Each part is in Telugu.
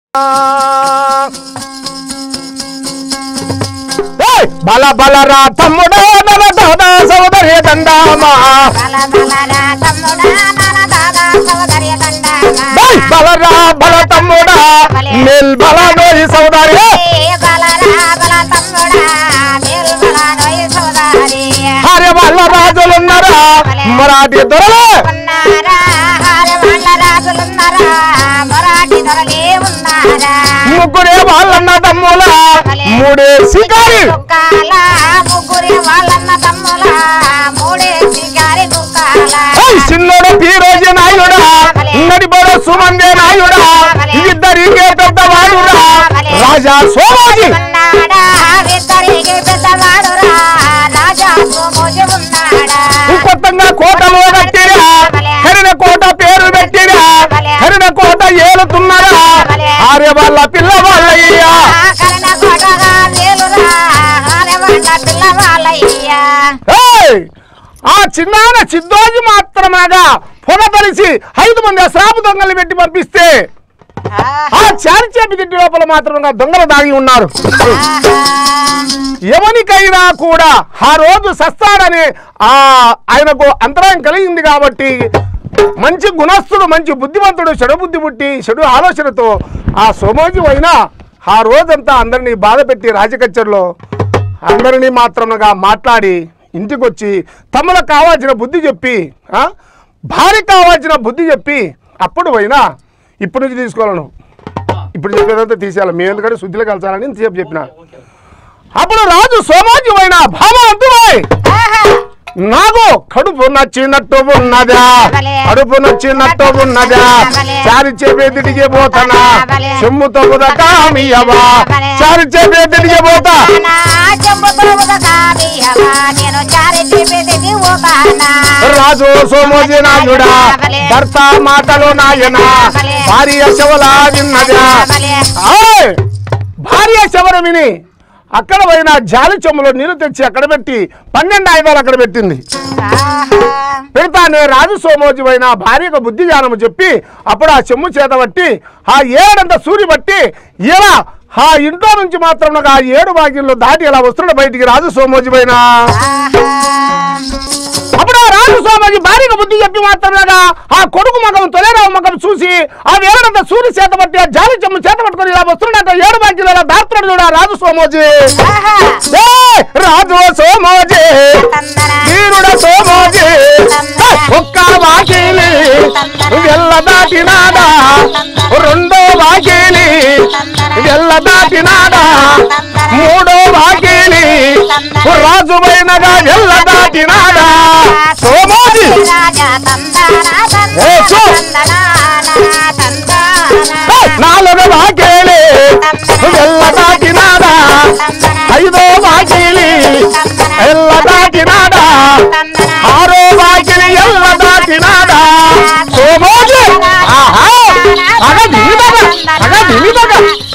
ఏయ్! బల బలరా తమ్ముడా నల దాదా సోదరి దండామా బల బలరా తమ్ముడా నల దాదా సోదరి దండామా. ఏయ్! బలరా బల తమ్ముడా నిల్ బల నోయి సోదరి ఏ బలరా బల తమ్ముడా నిర్మల నోయి సోదరి. హరి వాళ్ళ రాజులున్నారా మరాఠీ దొరలే ఉన్నారా హార వాళ్ళ రాజులున్నారా మరాఠీ దొరలే ఉన్నారా ముగ్గురే వాళ్ళన్న తమ్ముల మూడే శికారి కుక్కాల ముగ్గురి వాళ్ళన్న తమ్ముల మూడే శికారి కుక్కాల ఏయ్! చిన్నోడు పీరోజు నాయుడా నడిపోడు సుమందే నాయుడా ఇద్దరికే పెద్దవాడురా రాజా సోమాజీ ఉన్నాడా ఇద్దరికి పెద్దవాడురా రాజా సోమోజు ఉన్నాడా కొత్తగా కోటలో కట్టిరా హరిన కోట పేరు పెట్టిరా హరిన కోట ఏలుతున్నారా ఆర్య వాళ్ళ పిల్లవాళ్ళయ్యా కరణ కొడగా లేలురా ఆడవాళ్ళ పిల్లవాళ్ళయ్యా ఏయ్! ఆ చిన్నాన చిద్దోజి మాత్రమేగా పొగ తెలిసి ఐదు మంది శ్రాపు దొంగలు పెట్టి పంపిస్తే ఆ చారిచేపి తింటి లోపల మాత్రమే దొంగలు దాగి ఉన్నారు ఎవరికైనా కూడా ఆ రోజు సస్తాడని ఆ ఆయనకు అంతరాయం కలిగింది కాబట్టి మంచి గుణస్థుడు మంచి బుద్ధిమంతుడు చెడు బుద్ధి పుట్టి చెడు ఆలోచనతో ఆ సోమోజి అయినా ఆ రోజంతా అందరినీ బాధ పెట్టి రాజకచ్చర్లో అందరినీ మాత్రముగా మాట్లాడి ఇంటికి వచ్చి తమకు కావాల్సిన బుద్ధి చెప్పి ఆ, భార్యకు కావాల్సిన బుద్ధి చెప్పి అప్పుడు అయినా ఇప్పటి నుంచి తీసుకోవాలను ఇప్పుడు చెప్పేదంతా తీసేయాలి మీ ఎందుకంటే శుద్ధిలో కలచాలని ఇంతసేపు చెప్పిన అప్పుడు రాజు సోమాజీ అయిన భావ అంటున్నాయి నాకు కడుపు నచ్చినట్టు ఉన్నదా కడుపు నచ్చినట్టు ఉన్నదా చారి చేపేదిడికి పోతానా చెమ్ముతో కామియవా చారి చేపేదిడికి పోతా నా చెంబుతో ఒక కామియవా నేను చారి చెప్పేది ఓపానా రాజు సోమోజీ నాయుడా భర్త మాటలు నాయన భార్య శవలా విన్నదా ఆయ్! భార్య శవరం విని అక్కడ పోయిన జాలి చెమ్ములో నీళ్లు తెచ్చి అక్కడ పెట్టి పన్నెండు ఆయుధాలు అక్కడ పెట్టింది పెడతానే రాజు సోమోజీ అయిన భార్యకు బుద్ధి జ్ఞానము చెప్పి అప్పుడు ఆ చెమ్ము చేత బట్టి ఆ ఏడంత సూర్య బట్టి ఇలా ఆ ఇంట్లో నుంచి మాత్రం ఆ ఏడు భాగ్యంలో దాటి ఇలా వస్తున్నాడు బయటికి రాజు సోమోజీ పైన అప్పుడు ఆ రాజు సోమోజీ భార్యకు బుద్ధి చెప్పి మాత్రమేగా ఆ కొడుకు మగం తొలేరావు మగం చూసి ఆ వేరడంత సూర్య చేత బట్టి ఆ జాలి చెమ్ము చేత పట్టుకొని ఇలా వస్తున్నాడు ఏడు భాగ్యంలో ఇలా దాస్తున్నాడు చూడ ఆ రాజు సోమోజీ ఏయ్! రాజు సోమోజీ వీరుడ సోమోజీ ఒక్క వాకిలి వెళ్ళ దాటినాడా రెండో వాకిలి వెళ్ళ దాటినాడా మూడో వాకిలి రాజు పోయినగా వెళ్ళ దాటినాడా సోమోజీ ఏ చూ! ఏయ్! నాలుగో వాకిలి వెళ్ళ దాటినాడా ఐదో వాకిలి ఎల్ల దాటినాడా ఆరో వాకిలి ఎల్ల దాటినాడా సోమోజీ ఆహా అగ దిగిదగా అగ దిగిదగా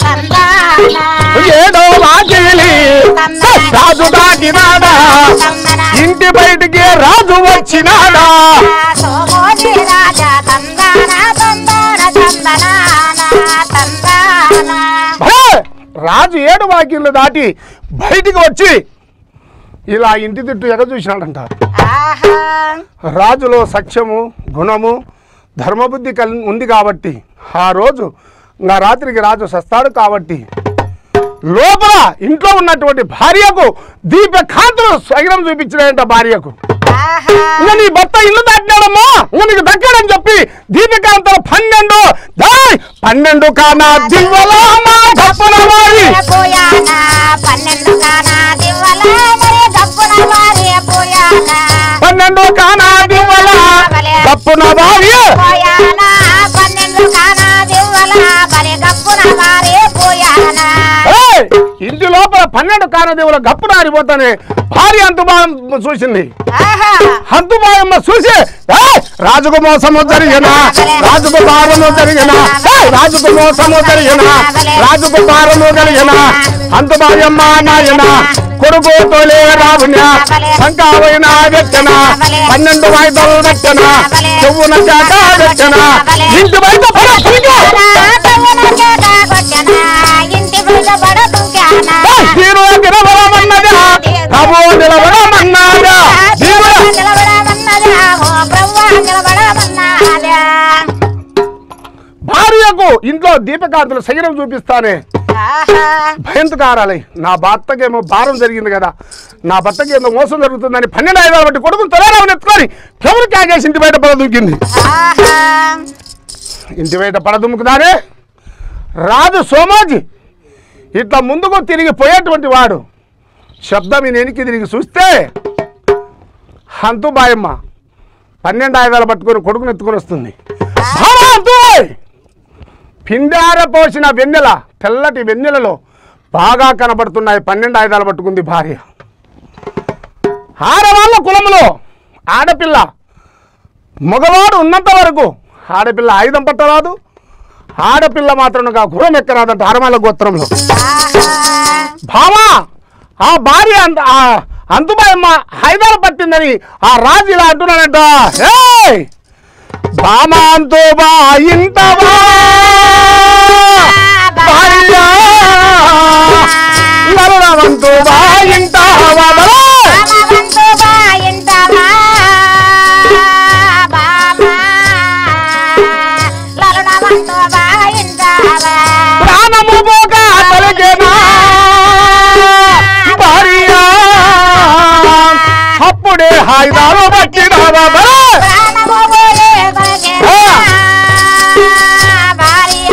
ఏడో వాకిలి రాజు దాటినాడా ఇంటి బయటికి రాజు వచ్చినాడా సోమోజీ రాజా తందాన తందాన తందనాన తందాన భలే! రాజు ఏడు వాకిళ్ళు దాటి బయటికి వచ్చి ఇలా ఇంటి తిట్టు ఎగ చూసినాడంట ఆహా రాజులో సత్యము గుణము ధర్మబుద్ధి కలి ఉంది కాబట్టి ఆ రోజు ఇంకా రాత్రికి రాజు సస్తాడు కాబట్టి లోపల ఇంట్లో ఉన్నటువంటి భార్యకు దీప కాంతులు సగిరం చూపించినాయంట భార్యకు ఆహా ఇంకా నీ భర్త ఇల్లు దాటినాడమ్మా ఇంకా నీకు దక్కాడని చెప్పి దీపికాంతలు పన్నెండు దాయ్ పన్నెండు కానా దివ్వలామా గొప్పన వారి పోయానా పన్నెండు కానా దివ్వల మరి డబ్బున వారి పోయానా పన్నెండు కానా దివ్వల గొప్పన వారి పోయానా పన్నెండు కానా దివ్వల మరి డబ్బున వారి పోయానా ఏయ్! ఇంటి లోపల పన్నెండు కానదేవుల గప్పు నారిపోతానే భార్య అంతుబాయం చూసింది ఆహా హంతుబాయమ్మ చూసి "ఏయ్! రాజుకు మోసము జరిగిన రాజుకు భారము జరిగిన ఏయ్! రాజుకు మోసము జరిగిన రాజుకు భారము కలిగిన హంతుబాయమ్మ నాయన కొడుకు తోలే రావున శంకావైన వ్యక్తన పన్నెండు వాయిదాలు పెట్టన చెవున చాట పెట్టన ఇంటి బయట పడ, పడుకో. నా తవ్వున చేత కొట్టి దీపకాంతులు సగిరం చూపిస్తానే ఆహా భయంతకారాలి నా భర్తకేమో భారం జరిగింది కదా నా భర్తకి ఏమో మోసం జరుగుతుందని పన్నెండు ఐదాలు బట్టి కొడుకుని తొలరావు ఎత్తుకొని ఎవరు కాగేసి ఇంటి బయట పడదుంకింది ఆహా ఇంటి బయట పడదుముకుదానే రాజు సోమాజీ ఇట్లా ముందుకు తిరిగి పోయేటువంటి వాడు శబ్దం ఈయన వెనక్కి తిరిగి చూస్తే హంతు బాయమ్మ పన్నెండు ఆయుధాలు పట్టుకొని కొడుకుని ఎత్తుకొని వస్తుంది "భామ, హంతు!" పిండార పోసిన వెన్నెల తెల్లటి వెన్నెలలో బాగా కనబడుతున్నాయి పన్నెండు ఆయుధాలు పట్టుకుంది భార్య ఆడవాళ్ళ కులంలో ఆడపిల్ల మగవాడు ఉన్నంత వరకు ఆడపిల్ల ఆయుధం పట్టరాదు ఆడపిల్ల మాత్రం గురం ఎక్కరాదంట ఆరమాల గోత్రంలో ఆహా భామా ఆ భార్య అంత ఆ అంతుబాయమ్మ హైదరాబాద్ పట్టిందని ఆ రాజు ఇలా అంటున్నాడంట ఏయ్! భామ అంతుబా ఇంతవా భార్య నరుడవంతుబా ఇంతవా బలో! బామవంతు బాయింటవా బామా లలుడవంతు బాయింటవా ప్రాణము పోగా తొలగేనా భార్య అప్పుడే హాయిదాలు పట్టినావా బలో! ప్రాణము పోయే కొరకేనా భార్య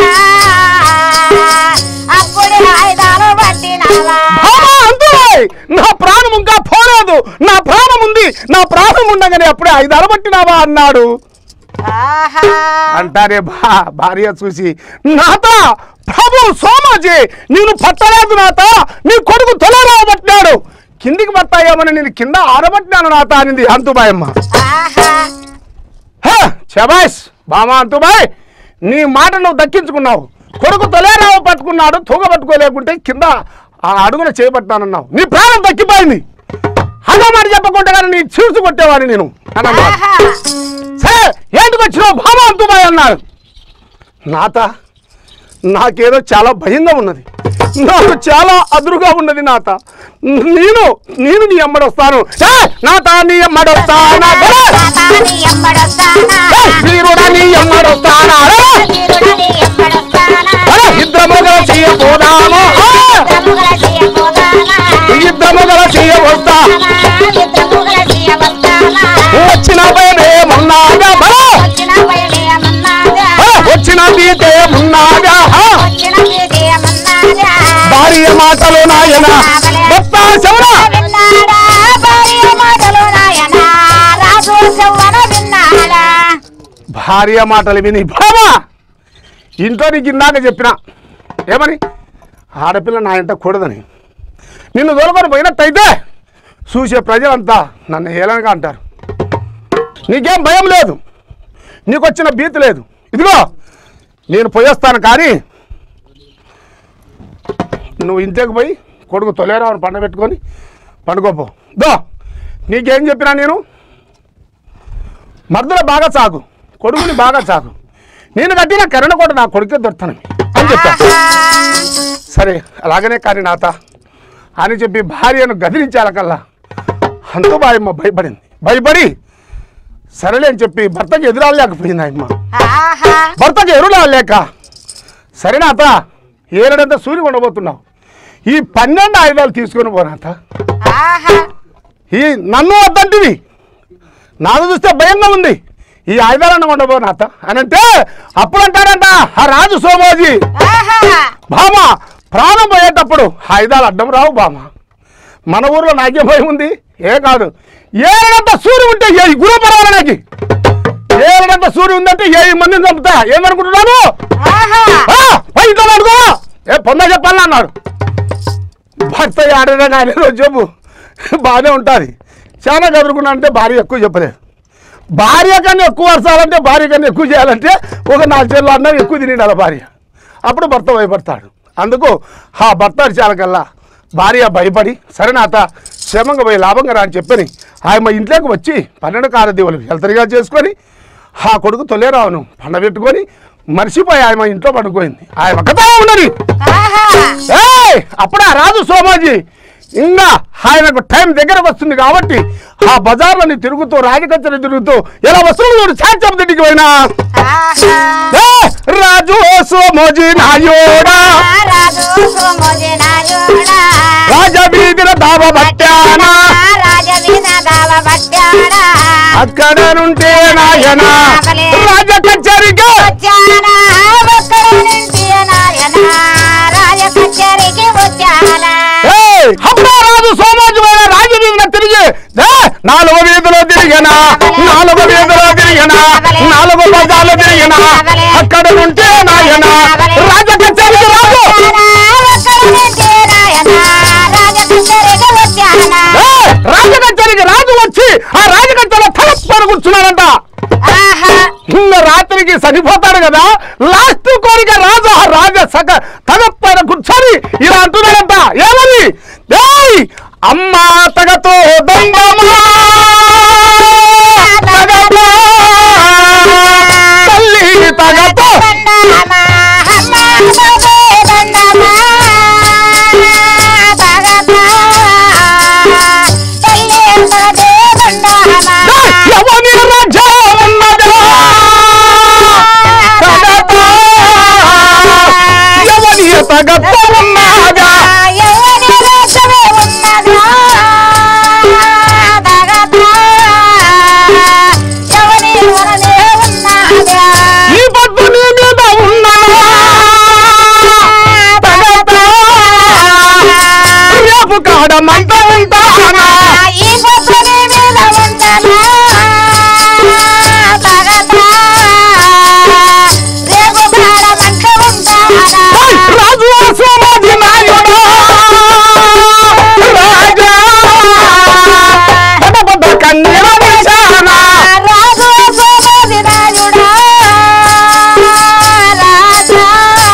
అప్పుడు ఆయుధాలు పట్టినవా భామ అంతురాయ్ నా ప్రాణం ఇంకా పోలేదు నా ప్రాణం ఉంది నా ప్రాణం ఉండగానే అప్పుడే ఐదు అరబట్టినావా అన్నాడు ఆహా అంటారే భా భార్య చూసి నాత ప్రభు సోమాజీ నేను పట్టలేదు నాత నీ కొడుకు తొలరావు పట్టినాడు కిందికి పట్టాయేమని నేను కింద ఆరబట్టినాను నాత అనింది అంతుబాయమ్మ ఆహా హ, శబాష్ బామా అంతుబాయ్ నీ మాట నువ్వు దక్కించుకున్నావు కొడుకు తొలేరావు పట్టుకున్నాడు తూగ పట్టుకోలేకుంటే కింద ఆ అడుగున చేపట్టానన్నావు నీ ప్రాణం దక్కిపోయింది అదో మాట చెప్పకుండా కానీ నీ చీల్చు కొట్టేవాడిని నేను అన్నమాట ఆహా సరే ఏంటికి వచ్చినావు బామా అంతుబాయ్ అన్నాడు నాత నాకేదో చాలా భయంగా ఉన్నది నాకు చాలా అదురుగా ఉన్నది నాత నేను నేను నీ అమ్మడొస్తాను ఏ, నాత నీ అమ్మడొస్తానా ఏ, తాతాని ఎమ్మడొస్తానా వీరుడా నీ అమ్మడొస్తానా ఏ, వీరుడని ఎమ్మడొస్తానా ఏ, ఇద్దరము కలిసి పోదాము ఏ, ఇద్దముగల చేయబోదానా ఇద్దరము కలిసి వస్తా ఇద్దముగల చేయబోదానా వచ్చిన భయమేమున్నాగా బలా వచ్చిన భయమేమన్నాగా వచ్చిన తీతేమున్నాగా వచ్చిన భయమన్నాగా భార్య మాటలు నాయన భర్త శౌర విన్నాడా భార్య మాటలు నాయన రాజు చెవ్వన విన్నాడా భార్య మాటలు విని బాబా ఇంట్లో నీకు ఇందాక చెప్పిన ఏమని ఆడపిల్ల నా ఇంట కూడదని నిన్ను దొరకొని పోయినట్టయితే చూసే ప్రజలంతా నన్ను ఏలనగా అంటారు నీకేం భయం లేదు నీకు వచ్చిన భీతి లేదు ఇదిగో నేను పోయేస్తాను కానీ నువ్వు ఇంటికి పోయి కొడుకు తొలేరావుని పండ పెట్టుకొని పండుకోపో దో నీకేం చెప్పినా నేను మర్దల బాగా సాగు కొడుకుని బాగా సాగు నేను కట్టిన కరెంట్ కూడా నా కొడుకే దొరుకుతాను అని చెప్పా సరే అలాగనే కానీ నాత అని చెప్పి భార్యను గదిలించాలకల్లా హంతుబాయమ్మ భయపడింది భయపడి సరేలే అని చెప్పి భర్తకి ఎదురాలేకపోయింది ఆయమ్మ ఆహా భర్తకి ఎదురాలేక సరే నాత ఏరడంతా సూర్యుడు ఉండబోతున్నావు ఈ పన్నెండు ఆయుధాలు తీసుకొని పోనాత ఆహా ఈ నన్ను వద్దంటివి నాకు చూస్తే భయంగా ఉంది ఈ ఆయుధాలను ఉండబో నాత అని అంటే అప్పుడు అంటాడంట ఆ రాజు సోమోజీ ఆహా భామ ప్రాణం పోయేటప్పుడు ఆయుధాలు అడ్డం రావు భామ మన ఊర్లో నాకే భయం ఉంది ఏ కాదు ఏడంత సూర్యుడు ఉంటే ఏ గురు పర్వాలి నాకు ఏడంత సూర్యుడు ఉందంటే ఏ మందిని చంపుతా ఏమనుకుంటున్నాను ఆహా ఆ, పోయి ఇంట్లో పడుకో ఏ పొంద చెప్పాలని అన్నాడు భర్త ఆడినా కానీ రోజు చెప్పు బాగానే ఉంటుంది చాలా గదురుకున్నా అంటే భార్య ఎక్కువ చెప్పలేదు భార్య కన్నా ఎక్కువ వరసాలంటే భార్య కన్నా ఎక్కువ చేయాలంటే ఒక నాలుగు చేతులు అన్నం ఎక్కువ తినేయాలి భార్య అప్పుడు భర్త భయపడతాడు అందుకు ఆ భర్త అరిచాలకల్లా భార్య భయపడి సరే నాత క్షేమంగా పోయి లాభంగా రా అని చెప్పని ఆయన ఇంట్లోకి వచ్చి పన్నెండు కారదీవులు హెల్తరిగా చేసుకొని ఆ కొడుకు తొలేరావును పండబెట్టుకొని మర్చిపోయి ఆయన ఇంట్లో పడుకోయింది ఆయన ఒక్కతే ఉన్నది ఆహా ఏయ్! అప్పుడు ఆ రాజు సోమాజీ ఇంకా ఆయనకు టైం దగ్గరకు వస్తుంది కాబట్టి ఆ బజార్లని తిరుగుతూ రాజకచ్చని తిరుగుతూ ఎలా వస్తువులు చాచం తిండికి పోయినా ఆహా ఏ రాజు సోమోజీ నాయోడా రాజు సోమోజనాయుడా రాజవీధిన దావ బట్టానా రాజవీన దావ పట్టాడా అక్కడ నుంటే నాయన రాజ కచేరిగా వచ్చానా ఒక్కడి నుంచి నాయన రాజ కచేరికి వచ్చానా ఏయ్, అప్పుడే రాజు సోమాజమైన రాజవీధిన తిరిగి ఏ, నాలుగు వీధిలో తిరిగినా నాలుగు వీధిలో తిరిగినా నాలుగు బజార్లు తిరిగినా అక్కడ నుంటే నాయన రాజ కచేరికి రాజు ఒక్కడి నుంచి నాయన రాజ కచేరికి వచ్చానా ఏయ్, రాజ కచేరికి రాజు వచ్చి ఆ రాజకచ్చలో తలపని కూర్చున్నాడంట ఆహా నిన్న రాత్రికి చనిపోతాడు కదా లాస్ట్ కోరిక రాజు ఆ రాజ సగ తన పైన కూర్చొని ఇలా అంటున్నాడంట ఏమని ఏయ్ అమ్మ తగతో దండమా తగమా, తల్లి తగతో దండమా అమ్మ బాబే దండమా తగతా తల్లి బాబే దండమా ఏయ్, ఎవని రాజ్యం ఉన్నదో తగతా, ఎవని తగతో ఉన్నాగా ఎవరి రాజ్యమే ఉన్నదా తగతా ఎవరి వరనే ఉన్నదా ఈ పొద్దు నీ మీద ఉన్నదా తగతా, రేపు కాడ మంట ఉంటానా ఈ పొద్దుని మీద ఉందనా తగతా రేపు కాడ మంట ఉంటానా ఏయ్, రాజు సోమాజి నాయుడు రాజా పద పద కన్నీర నిశానా రాజు సోమది రాజుడా రాజా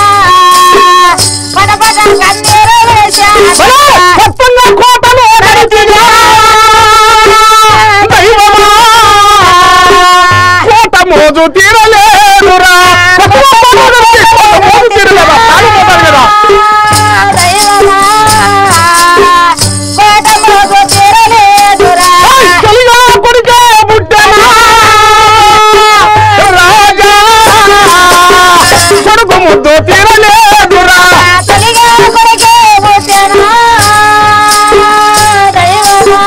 పద పద కన్నీరు వేశాడా కొత్తగా కోటలో నడిచినా దైవమా కోట మోజు తీరలేదురా కోట మోజు తీరలేదా తాగిపోతారు కదా దైవమా కోట మోగు తీరలేదురా ఏయ్, తొలిగా కొడుకే పుట్టెనా రాజా కొడుకు ముద్దు తీరలేదురా తొలిగా కొడుకే పుట్టెనా దైవమా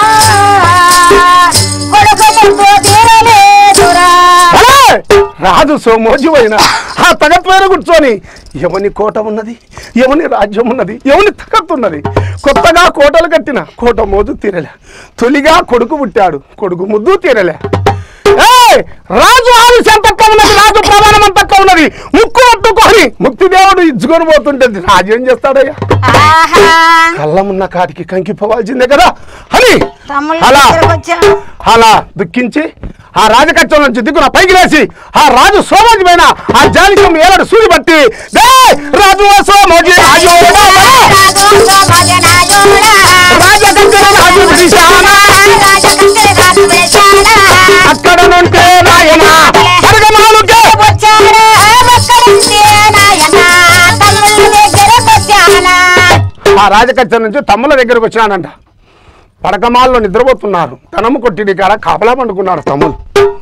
కొడుకు ముద్దు తీరలేదురా అలే! రాజు సోమోజువైన ఆ తగత్ పేరు కూర్చొని ఎవని కోట ఉన్నది ఎవని రాజ్యం ఉన్నది ఎవని తగత్ ఉన్నది కొత్తగా కోటలు కట్టిన కోట మోజు తీరలే తొలిగా కొడుకు పుట్టాడు కొడుకు ముద్దు తీరలే ఏయ్! రాజు ఆలస్యం తక్కువ ఉన్నది రాజు ప్రమాణం తక్కువ ఉన్నది ముక్కు పట్టుకొని ముక్తి దేవుడు ఇచ్చుకొని పోతుంటది రాజు ఏం చేస్తాడయ్యా ఆహా కళ్ళమున్న కాటికి కంకిపోవాల్సిందే కదా అని తమ్ముళ్ళు అలా దగ్గరకు వచ్చాను అలా దుఃఖించి ఆ రాజకచ్చం నుంచి దిగున పైకి లేచి ఆ రాజు సోమోజమైన ఆ జాలికం ఏలాడు సూది బట్టి "దే, రాజు సోమోజి రాజోడా, రాజు సోమజనాయుడా రాజకచ్చన రాజు విడిశానా, రాజకంకరి రాజు వేశాడా అక్కడ నుంటే నాయన స్వర్గమాలుకే వచ్చాడా ఒక్కడింటి నాయన తమ్ముళ్ళ దగ్గరకు వచ్చానా ఆ రాజకచ్చం నుంచి తమ్ముల దగ్గరకు వచ్చినాడంట పడకమాల్లో నిద్రపోతున్నారు తనము కొట్టిడి కాడ కాపలా పండుకున్నారు తమ్ములు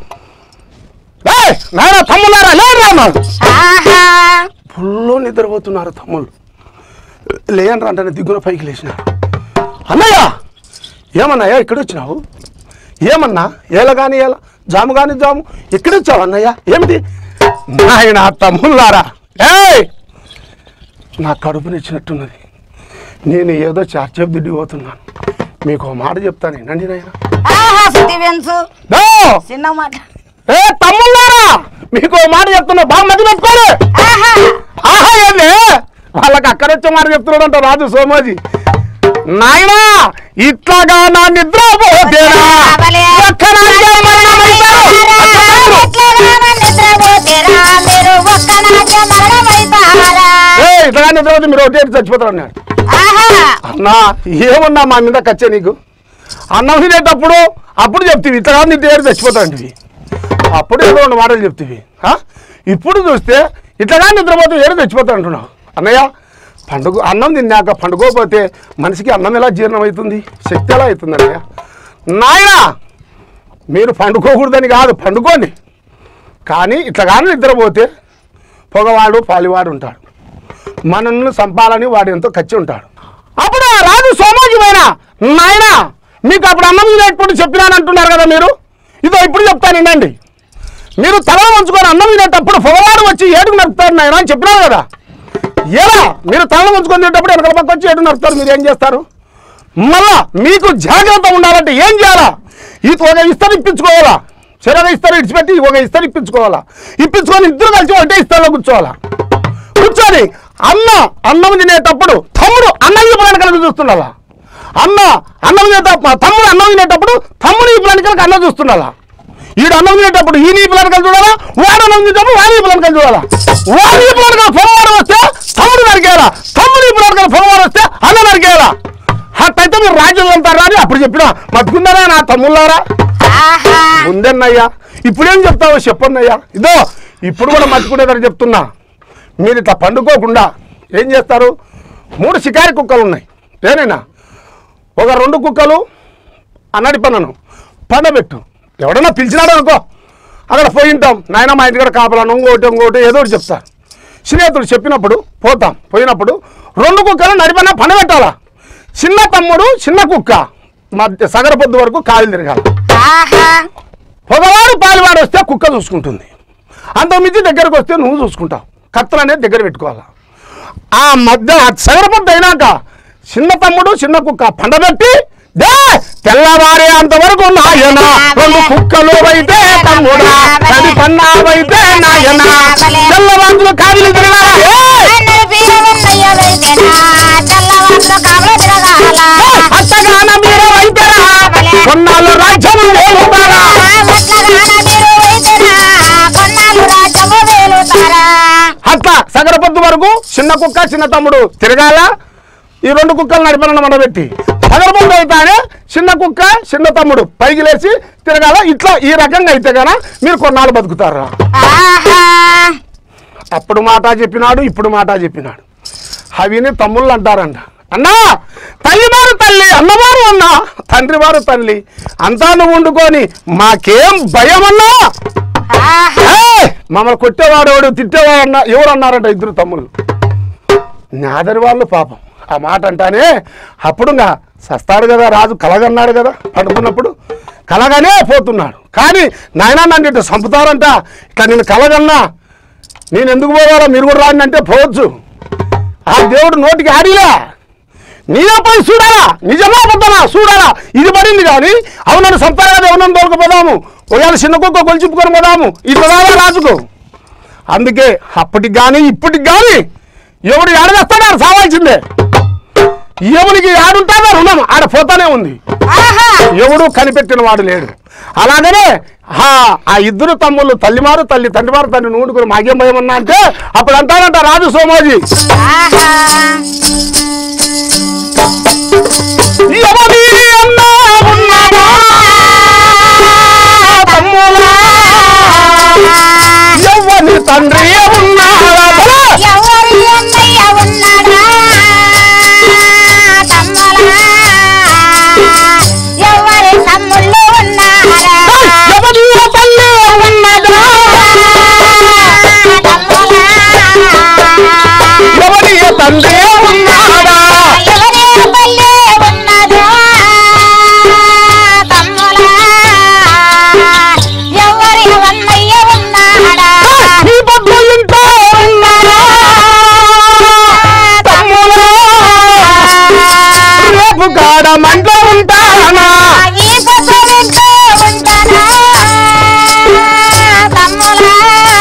ఏయ్, నాయన తమ్ములారా లేరు అన్నారు ఆహా ఫుల్లో నిద్రపోతున్నారు తమ్ముళ్ళు లేయనరా అంటే దిగున పైకి లేచినారు అన్నయ్య ఏమన్నయ్య ఇక్కడ వచ్చినావు ఏమన్నా ఏల కానీ ఏల జాము కానీ జాము ఎక్కడ వచ్చావు అన్నయ్య ఏమిటి నాయన తమ్ముళ్ళారా ఏయ్ నా కడుపునిచ్చినట్టున్నది నేను ఏదో చార్చేపు దిడ్డిపోతున్నాను మీకు ఒక మాట చెప్తాను వినండి నాయన ఆహా సుతి వెన్సు దో! చిన్న మాట ఏ తమ్ముళ్ళారా మీకు ఒక మాట చెప్తున్నా బాగా మధ్య పెట్టుకోలే ఆహా ఆహా ఏంది వాళ్ళకి అక్కడ వచ్చే మాట చెప్తున్నాడంట రాజు సోమాజీ నాయనా ఇట్లాగా నా నిద్ర పోతేనా ఒక్క నాకే మరణమైతారు. ఎట్లగానో నిద్రపోతేరా మీరు ఒక్క నాకే మరణమైతారా ఏయ్, ఇట్లాగా నిద్ర పోతే మీరు ఒకటి చచ్చిపోతారు అన్నాడు ఆహా అన్నా ఏమన్నా మా మీద కచ్చే నీకు అన్నం తినేటప్పుడు అప్పుడు చెప్తివి ఇట్లా నీ దగ్గర చచ్చిపోతాంటివి అప్పుడు ఏదో రెండు మాటలు చెప్తివి ఆ? ఇప్పుడు చూస్తే ఇట్లాగా నిద్రపోతే ఏదో చచ్చిపోతా అంటున్నావు అన్నయ్య పండుగ అన్నం తిన్నాక పండుకోపోతే మనిషికి అన్నం ఎలా జీర్ణం అవుతుంది శక్తి ఎలా అవుతుంది అన్నయ్య నాయన మీరు పండుకోకూడదని కాదు పండుకోండి కానీ ఇట్లా కానీ నిద్రపోతే పొగవాడు పాలివాడు ఉంటాడు మనల్ని సంపాలని వాడు ఎంతో ఖర్చు ఉంటాడు అప్పుడు ఆ రాజు సోమాజిమైన నాయన మీకు అప్పుడు అన్నం తినేటప్పుడు చెప్పినాను అంటున్నారు కదా మీరు ఇదో ఇప్పుడు చెప్తాను వినండి మీరు తల వంచుకొని అన్నం తినేటప్పుడు పొగవాడు వచ్చి ఏడుగు నడుపుతారు నాయన అని చెప్పినారు కదా ఎలా మీరు తల వంచుకొని తినేటప్పుడు వెనకాల పక్క వచ్చి ఏడుగు నడుపుతారు మీరు ఏం చేస్తారు మళ్ళా మీకు జాగ్రత్త ఉండాలంటే ఏం చేయాలా ఈ ఒక ఇస్తరు ఇప్పించుకోవాలా చెరగ ఇస్తరు ఇడిచిపెట్టి ఒక ఇస్తరు ఇప్పించుకోవాలా ఇప్పించుకొని ఇద్దరు కలిసి ఒకటే ఇస్తరులో కూర్చోవాలా కూర్చొని అన్న అన్నం తినేటప్పుడు తమ్ముడు అన్నం ఇవ్వడానికి కలిగి చూస్తుండాలా అన్న అన్నం తినేటప్పుడు తమ్ముడు అన్నం తినేటప్పుడు తమ్ముడు ఇవ్వడానికి కలిగి అన్నం చూస్తుండాలా ఈడు అన్నం తినేటప్పుడు ఈ నీ పిల్లలు కలిసి చూడాలా వాడు అన్నం తినేటప్పుడు వాడి ఈ పిల్లలు కలిసి చూడాలా వాడి ఈ పిల్లలు కలిసి పొగవాడు వస్తే తమ్ముడు నరికేయాలా తమ్ముడు ఈ పిల్లలు కలిసి పొగవాడు వస్తే అన్న నరికేయాలా అట్లయితే మీరు రాజ్యం వెళ్తారా అని అప్పుడు చెప్పిన మట్టుకుందరా నా తమ్ముళ్ళారా ఆహా ఉందన్నయ్యా ఇప్పుడేం చెప్తావో చెప్పన్నయ్యా ఇదో ఇప్పుడు కూడా మర్చిపోయేదని చెప్తున్నా మీరు ఇట్లా పండుకోకుండా ఏం చేస్తారు మూడు షికారి కుక్కలు ఉన్నాయి ఏనైనా ఒక రెండు కుక్కలు అన్నడి పన్నను పండబెట్టు ఎవడన్నా పిలిచినాడు అనుకో అక్కడ పోయి ఉంటాం నాయన మా ఇంటికాడ కాపలాను ఇంకోటి ఇంకోటి ఏదో ఒకటి చెప్తారు స్నేహితుడు చెప్పినప్పుడు పోతాం పోయినప్పుడు రెండు కుక్కలు నడిపన్న పండబెట్టాలా చిన్న తమ్ముడు చిన్న కుక్క మధ్య సగర పొద్దు వరకు కాలు తిరగాలి ఆహా పొగవాడు పాలివాడు వస్తే కుక్క చూసుకుంటుంది అంతకుమించి దగ్గరకు వస్తే నువ్వు చూసుకుంటావు కత్తలు అనేది దగ్గర పెట్టుకోవాలి ఆ మధ్య సగరపొద్దు అయినాక చిన్న తమ్ముడు చిన్న కుక్క పండబెట్టి దే తెల్లవారే అంతవరకు నాయన రెండు కుక్కలు అయితే తమ్ముడా తడి పన్నావైతే నాయన తెల్లవాంతులు కావిలి తిరగాలా ఏయ్! అన్నలు పీరమున్నయ్య వైద్యనా తెల్లవార్లు కావలు తిరగాల అత్తగాన మీరు వైద్యరా కొన్నాళ్ళు రాజ్యం లేవుతారా వడ్లగాన మీరు వైద్యనా కొన్నాళ్ళు రాజ్యము వేలుతారా అట్లా సగర పొద్దు వరకు చిన్న కుక్క చిన్న తమ్ముడు తిరగాల ఈ రెండు కుక్కలు నడిపన మనబెట్టి సగర పొద్దు అయితేనే చిన్న కుక్క చిన్న తమ్ముడు పైకి లేచి తిరగాల ఇట్లా ఈ రకంగా అయితే గన మీరు కొన్నాళ్ళు బతుకుతారా ఆహా అప్పుడు మాట చెప్పినాడు ఇప్పుడు మాట చెప్పినాడు అవిని తమ్ముళ్ళు అంటారంట అన్నా తల్లివారు తల్లి అన్నవారు అన్న తండ్రి వారు తల్లి అంతా నువ్వు వండుకొని మాకేం భయం అన్నా ఆహా ఏయ్! మమ్మల్ని కొట్టేవాడు ఎవడు తిట్టేవాడు అన్న ఎవరు అన్నారంట ఇద్దరు తమ్ముళ్ళు నాదరి వాళ్ళు పాపం ఆ మాట అంటానే అప్పుడు ఇంకా సస్తాడు కదా రాజు కలగన్నాడు కదా పడుకున్నప్పుడు కలగానే పోతున్నాడు కానీ నాయన నన్ను ఇట్లా చంపుతారంట ఇట్లా నేను కలగన్నా నేను ఎందుకు పోవాలా మీరు కూడా రాండి అంటే పోవచ్చు ఆ దేవుడు నోటికి ఆడిలే నీదే పోయి చూడాలా నిజమా అబద్ధమా చూడాలా ఇది పడింది కానీ అవునన్ను సంపారా కదా అవునని దొరకపోదాము ఒకవేళ చిన్న కుక్క కొలిచిప్పుకొని పోదాము ఇది రాదా రాజుకు అందుకే అప్పటికి కానీ ఇప్పటికి కానీ ఎవడు ఆడవేస్తాడో ఆడ సావాల్సిందే ఎవరికి ఆడుంటాడో రుణం ఆడ పోతానే ఉంది ఆహా ఎవడు కనిపెట్టిన వాడు లేడు అలాగనే ఆ ఆ ఇద్దరు తమ్ముళ్ళు తల్లిమారు తల్లి తండ్రిమారు తండ్రి నూడుకుని మాకేం భయం అన్నా అంటే అప్పుడు అంటారంట రాజు సోమోజీ ఆహా ఎవరి అన్నా ఉన్నదా తమ్ములా ఎవరి తండ్రి ఉన్నాడా బలా! ఎవరి అన్నయ్య ఉన్నాడా తమ్ములా ఎవరి తమ్ముళ్ళు ఉన్నారా ఎవరి తల్లి ఉన్నదా తమ్ములా ఎవరి తండ్రి ఉన్నాడా ఎవరి తల్లి ఉన్నదా తమ్ములా ఎవరి అన్నయ్య ఉన్నాడా ఈ పొద్దు ఇంట్లో ఉన్నాడా తమ్ములా రేపు కాడ మంట ఉంటానా ఈ పొద్దునింటూ ఉంటానా తమ్ములా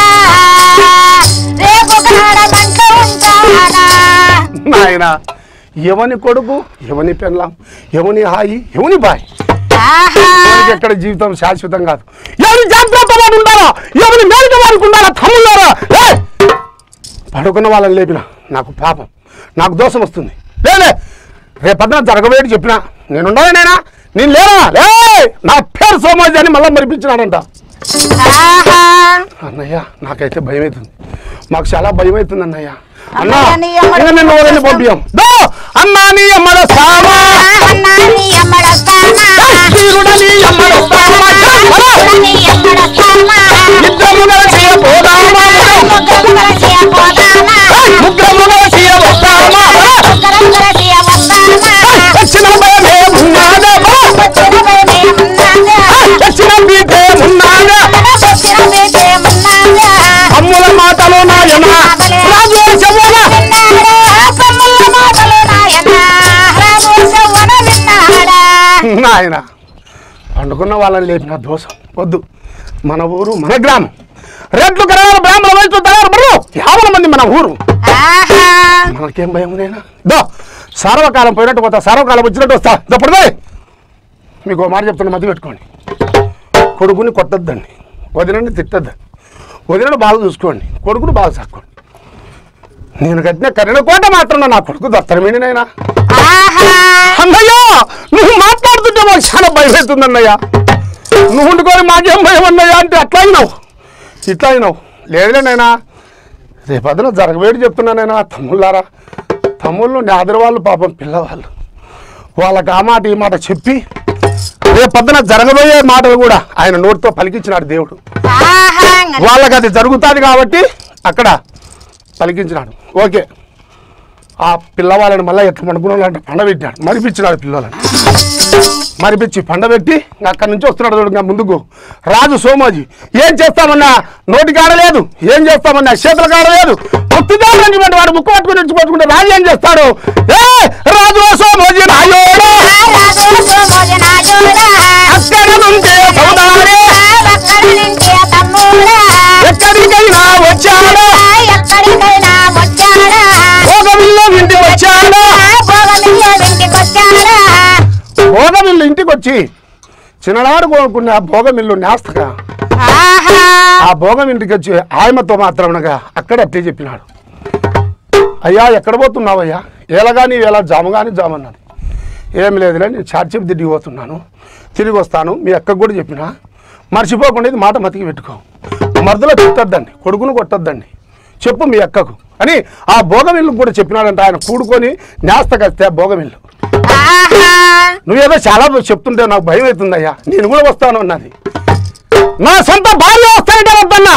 రేపు కాడ మంట ఉంటానా నాయన ఎవని కొడుకు ఎవని పెళ్ళాం ఎవని హాయి ఎవని బాయ్ ఆహా ఎవరికి ఎక్కడ జీవితం శాశ్వతం కాదు ఎవరి జాగ్రత్త వాడు ఉండాలా ఎవరి మేలుక వారికి ఉండాలా తమ్ముళ్ళారా ఏయ్! పడుకున్న వాళ్ళని లేపిన నాకు పాపం నాకు దోషం వస్తుంది లేలే రేపొద్దున జరగబోయేటి చెప్పిన నేను ఉండాలి నేనా నేను లేనా లే నా పేరు సోమాజి అని మళ్ళీ మరిపించినాడంట ఆహా అన్నయ్య నాకైతే భయం అవుతుంది మాకు చాలా భయం అవుతుంది అన్నయ్య అన్నా అన్నయ్య, నీ అమ్మడు ఇంకా నిన్ను ఎవరైనా పంపించాం దో అన్నా నీ అమ్మడ సామా అన్నాని అమ్మడస్తానా తీరుడ నీ అమ్మడ సామా నీ అమ్మడస్తానా ఇద్దరు కలిసి ఆయన పండుకున్న వాళ్ళని లేపిన దోషం వద్దు మన ఊరు మన గ్రామం రెడ్లు కరాలు బ్రాహ్మణ వయసు తయారు బరు యాభై మంది మన ఊరు ఆహా మనకేం భయం నేనా దో సర్వకాలం పోయినట్టు పోతా సర్వకాలం వచ్చినట్టు వస్తా దప్పుడు మీకు ఓ మాట చెప్తున్నా మధ్య పెట్టుకోండి కొడుకుని కొట్టద్దండి వదినని తిట్టద్దండి వదినను బాగా చూసుకోండి కొడుకుని బాగా సాక్కోండి నేను కట్టిన కరిణ కోట మాత్రం నా కొడుకు దత్తరమేని నైనా ఆహా అన్నయ్య నువ్వు మాట్లాడుతుంటే మాకు చాలా భయం అవుతుంది అన్నయ్య నువ్వు ఉండుకొని మాకేం భయం అన్నయ్య అంటే అట్లా అయినావు ఇట్లా అయినావు లేదులే నైనా రేపొద్దున జరగబేటి చెప్తున్నానైనా తమ్ముళ్ళారా తమ్ముళ్ళు నాదరి వాళ్ళు పాపం పిల్లవాళ్ళు వాళ్ళకి ఆ మాట ఈ మాట చెప్పి రేపొద్దున జరగబోయే మాటలు కూడా ఆయన నోటితో పలికించినాడు దేవుడు ఆహా వాళ్ళకి అది జరుగుతుంది కాబట్టి అక్కడ పలికించినాడు ఓకే ఆ పిల్లవాళ్ళని మళ్ళీ ఎట్లా పండుకున్నాడు పండబెట్టాడు మరిపించినాడు పిల్లలని మరిపించి పండబెట్టి ఇంకా అక్కడి నుంచి వస్తున్నాడు చూడు ఇంకా ముందుకు రాజు సోమాజీ ఏం చేస్తామన్నా నోటి కాడలేదు ఏం చేస్తామన్నా చేతుల కాడలేదు ముత్తుదారులటువంటి వాడు ముక్కు పట్టుకుని ఇచ్చిపోతుకుంటే రాజు ఏం చేస్తాడు ఏ రాజు సోమాజీ రాయోడా రాజు సోమోజనాజుడా అక్కడ నుంచే సౌదారే అక్కడ నుంచి తమ్ముడా ఎక్కడికైనా వచ్చాడా ఎక్కడికైనా వచ్చాడా భోగమిల్లో ఇంటికి వచ్చాడా భోగమిల్ల ఇంటికొచ్చాడా భోగమిల్లు ఇంటికి వచ్చి చిన్ననాడు కోరుకున్న ఆ భోగమిల్లు నేస్తగా ఆహా ఆ భోగం ఇంటికి వచ్చి ఆయమతో మాత్రమనగా అక్కడ అట్లే చెప్పినాడు అయ్యా ఎక్కడ పోతున్నావయ్యా ఏలగా నీవు ఎలా జాము కానీ జామన్నాడు ఏం లేదులే నేను చార్చిప్ దిడ్డికి పోతున్నాను తిరిగి వస్తాను మీ అక్కకు కూడా చెప్పిన మర్చిపోకుండా ఇది మాట మతికి పెట్టుకో మరదలో తిట్టద్దండి కొడుకును కొట్టద్దండి చెప్పు మీ అక్కకు అని ఆ భోగమిల్లు కూడా చెప్పినాడంట ఆయన కూడుకొని నేస్త కస్తే ఆ భోగమిల్లు ఆహా నువ్వేదో చాలా చెప్తుంటే నాకు భయం అవుతుందయ్యా నేను కూడా వస్తాను అన్నది నా సొంత భార్య వస్తానంటే వద్దన్నా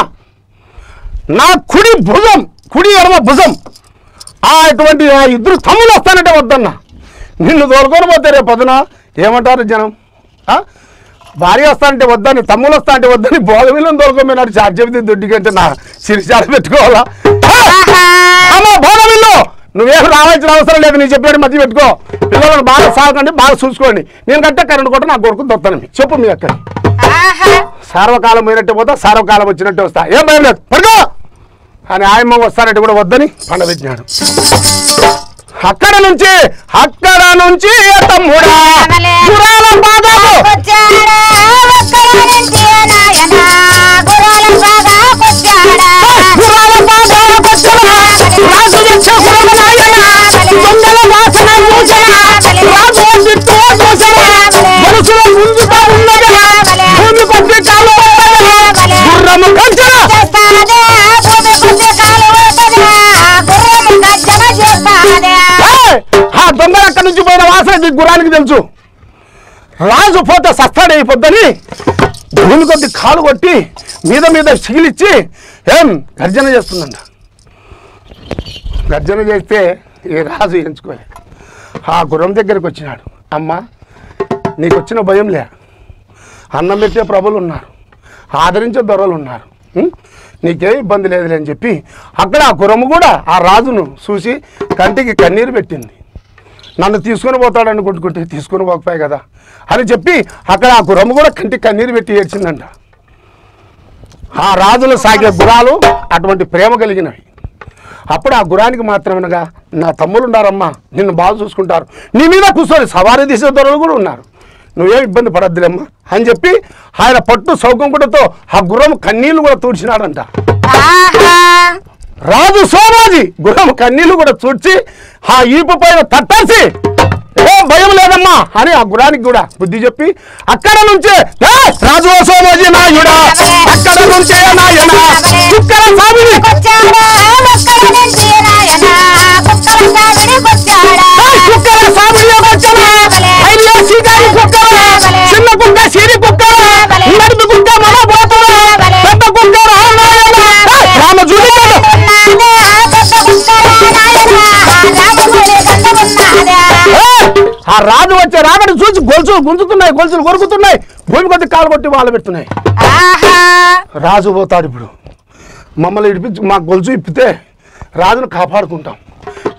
నా కుడి భుజం కుడి ఎడమ భుజం ఆ అటువంటి ఆ ఇద్దరు తమ్ములు వస్తానంటే వద్దన్నా నిన్ను తోలుకొని పోతే రేపు పొద్దున ఏమంటారు జనం ఆ? భార్య వస్తానంటే వద్దని తమ్ములు వస్తా అంటే వద్దని భోగమిల్లని తోలుకోమన్నాడు చార్జ్ చెబితే దుడ్డికంటే నా సిరిచాల పెట్టుకోవాలా ఆ! అమ్మా భోగమిల్లు నువ్వేం రావాల్సిన అవసరం లేదు నేను చెప్పినట్టు మధ్య పెట్టుకో పిల్లలను బాగా సాగండి బాగా చూసుకోండి నేను కట్టే కరెంట్ కొట్ట నా కొడుకు దొత్తాను మీకు. చెప్పు మీ అక్కని ఆహా సార్వకాలం పోయినట్టే పోతా సార్వకాలం వచ్చినట్టే వస్తా ఏం భయం లేదు పడుకో అని ఆయమ్మ వస్తానంటే కూడా వద్దని పండబెట్టినాడు అక్కడ నుంచి అక్కడ నుంచి ఏ తమ్ముడా గుర్రాల పాదాలు వచ్చాడా ఒక్కడ నుంచి నాయనా గుర్రాల బాగా వచ్చాడా గుర్రాల పాదాల కొచ్చలా రాజు యక్ష కులమనాయన దొంగల వాసన మూసన రాజు చుట్టూ చూసన మనసుల ముందుగా ఉన్నగా భూమి కొద్ది కాలు గుర్రము కంచెల చేస్తాదే భూమి కొద్ది కాలు పోతుందా గుర్రము గర్జన చేస్తాదే ఏయ్! ఆ దొంగలు అక్కడి నుంచి పోయిన వాసన ఈ గుర్రానికి తెలుసు రాజు పోతే సస్తాడైపోద్దని భూమి కొద్ది కాలు కొట్టి మీద మీద చిగిలిచ్చి ఏం గర్జన చేస్తుందంట గర్జన చేస్తే ఈ రాజు ఎంచుకోలే ఆ గుర్రం దగ్గరికి వచ్చినాడు అమ్మ నీకు వచ్చిన భయం లే అన్నం పెట్టే ప్రభులు ఉన్నారు ఆదరించే దొరలు ఉన్నారు ఉం? నీకే ఇబ్బంది లేదులే అని చెప్పి అక్కడ ఆ గుర్రము కూడా ఆ రాజును చూసి కంటికి కన్నీరు పెట్టింది నన్ను తీసుకొని పోతాడు అనుకుంటుకుంటే తీసుకొని పోకపోయి కదా అని చెప్పి అక్కడ ఆ గుర్రము కూడా కంటికి కన్నీరు పెట్టి ఏడ్చిందంట ఆ రాజులు సాగే గురాలు అటువంటి ప్రేమ కలిగినవి అప్పుడు ఆ గురానికి మాత్రమేనగా నా తమ్ముళ్ళు ఉన్నారమ్మా నిన్ను బాగా చూసుకుంటారు నీ మీద కూర్చొని సవారీ తీసే దొరలు కూడా ఉన్నారు నువ్వేం ఇబ్బంది పడద్దులేమ్మా అని చెప్పి ఆయన పట్టు సౌకంకుటతో ఆ గుర్రం కన్నీళ్లు కూడా తూడ్చినాడంట ఆహా రాజు సోమాజి గుర్రం కన్నీళ్లు కూడా చూడ్చి ఆ ఈపు పైన తట్టేసి ఏం భయం లేదమ్మా అని ఆ గురానికి కూడా బుద్ధి చెప్పి అక్కడ నుంచే "ఏ, రాజు సోమాజి నాయుడా అక్కడ నుంచే నాయన చుక్కల స్వామిని వచ్చాడా ఒక్కడ నుంచి నాయనా కుక్కల సావిడి వచ్చాడా "ఏ, చుక్కల స్వామిని వచ్చాను ఐడియా సీగారి కుక్కల చిన్న కుక్క సిరి కుక్కల నడుపు కుక్క మన పోతుల పెద్ద కుక్క రామాయణ రామజూడి ఉన్నాదే ఆ పెద్ద కుక్కల నాయనా రాజమౌళి గంధమున్నాదే ఏ! ఆ రాజు వచ్చే రాగడి చూసి గొలుసులు గుంజుతున్నాయి గొలుసులు కొరుకుతున్నాయి భూమి కొద్ది కాలు కొట్టి వాళ్ళు పెడుతున్నాయి ఆహా రాజు పోతాడు ఇప్పుడు మమ్మల్ని ఇడిపించి మా గొలుసు ఇప్పితే రాజును కాపాడుకుంటాం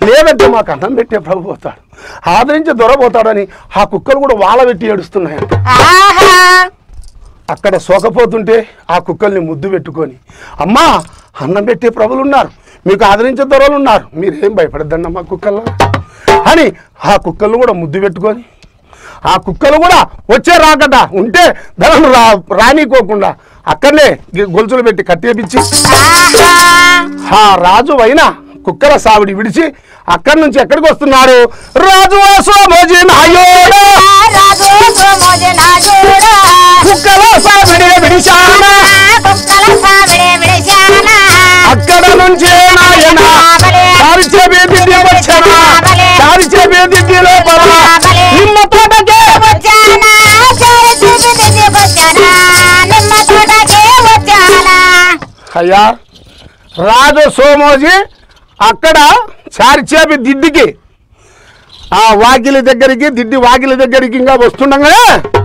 లేదంటే మాకు అన్నం పెట్టే ప్రభు పోతాడు ఆదరించి దొరపోతాడని ఆ కుక్కలు కూడా వాళ్ళ పెట్టి ఏడుస్తున్నాయంట ఆహా అక్కడ సోకపోతుంటే ఆ కుక్కల్ని ముద్దు పెట్టుకొని అమ్మా అన్నం పెట్టే ప్రభులు ఉన్నారు మీకు ఆదరించే దొరలు ఉన్నారు మీరేం భయపడద్దండి అమ్మా కుక్కల్లో అని ఆ కుక్కలను కూడా ముద్దు పెట్టుకొని ఆ కుక్కలు కూడా వచ్చే రాకట ఉంటే ధనం రా రానికోకుండా అక్కడనే గి- గొలుసులు పెట్టి కట్టేపించి ఆహా ఆ రాజు అయినా కుక్కల సావిడి విడిచి అక్కడి నుంచి ఎక్కడికి వస్తున్నాడు రాజు సోమోజీ నాయోడా రాజు సోమోజి నాజుడా కుక్కల సావిడి విడిచానా కుక్కల సావిడే విడిచానా అక్కడ నుంచి నాయన చారిచే బేదిడ్డి వచ్చానా చారిచే బేదిడ్డి లోపల నిమ్మ తోటకే వచ్చానా చారి చూపి తీసుకొచ్చానా నిమ్మ తోటకే వచ్చానా అయ్యా రాజు సోమోజీ అక్కడ చారిచేపి దిడ్డికి ఆ వాకిలి దగ్గరికి దిడ్డి వాకిలి దగ్గరికి ఇంకా వస్తుండగా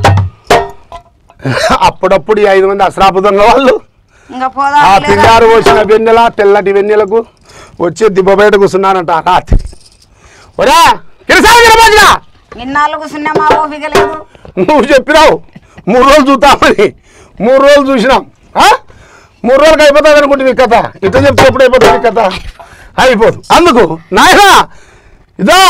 అప్పుడప్పుడు ఈ ఐదు మంది అశ్రాపు దొంగ వాళ్ళు ఇంకా ఆ పోదాం పిండారు పోసిన వెన్నెల తెల్లటి వెన్నెలకు వచ్చి దిబ్బ బయట కూర్చున్నానంట ఆ రాత్రి ఒరా కిరసాల గిరబాజుగా నిన్నాళ్ళు కూర్చున్నా మా ఓపిక లేదు నువ్వు చెప్పినావు మూడు రోజులు చూద్దామని మూడు రోజులు చూసినాం ఆ? మూడు రోజులకు అయిపోతుంది అనుకుంటుంది ఈ కథ ఇట్లా చెప్తే ఎప్పుడు అయిపోతుంది ఈ కథ అయిపోదు అందుకు నాయన ఇదో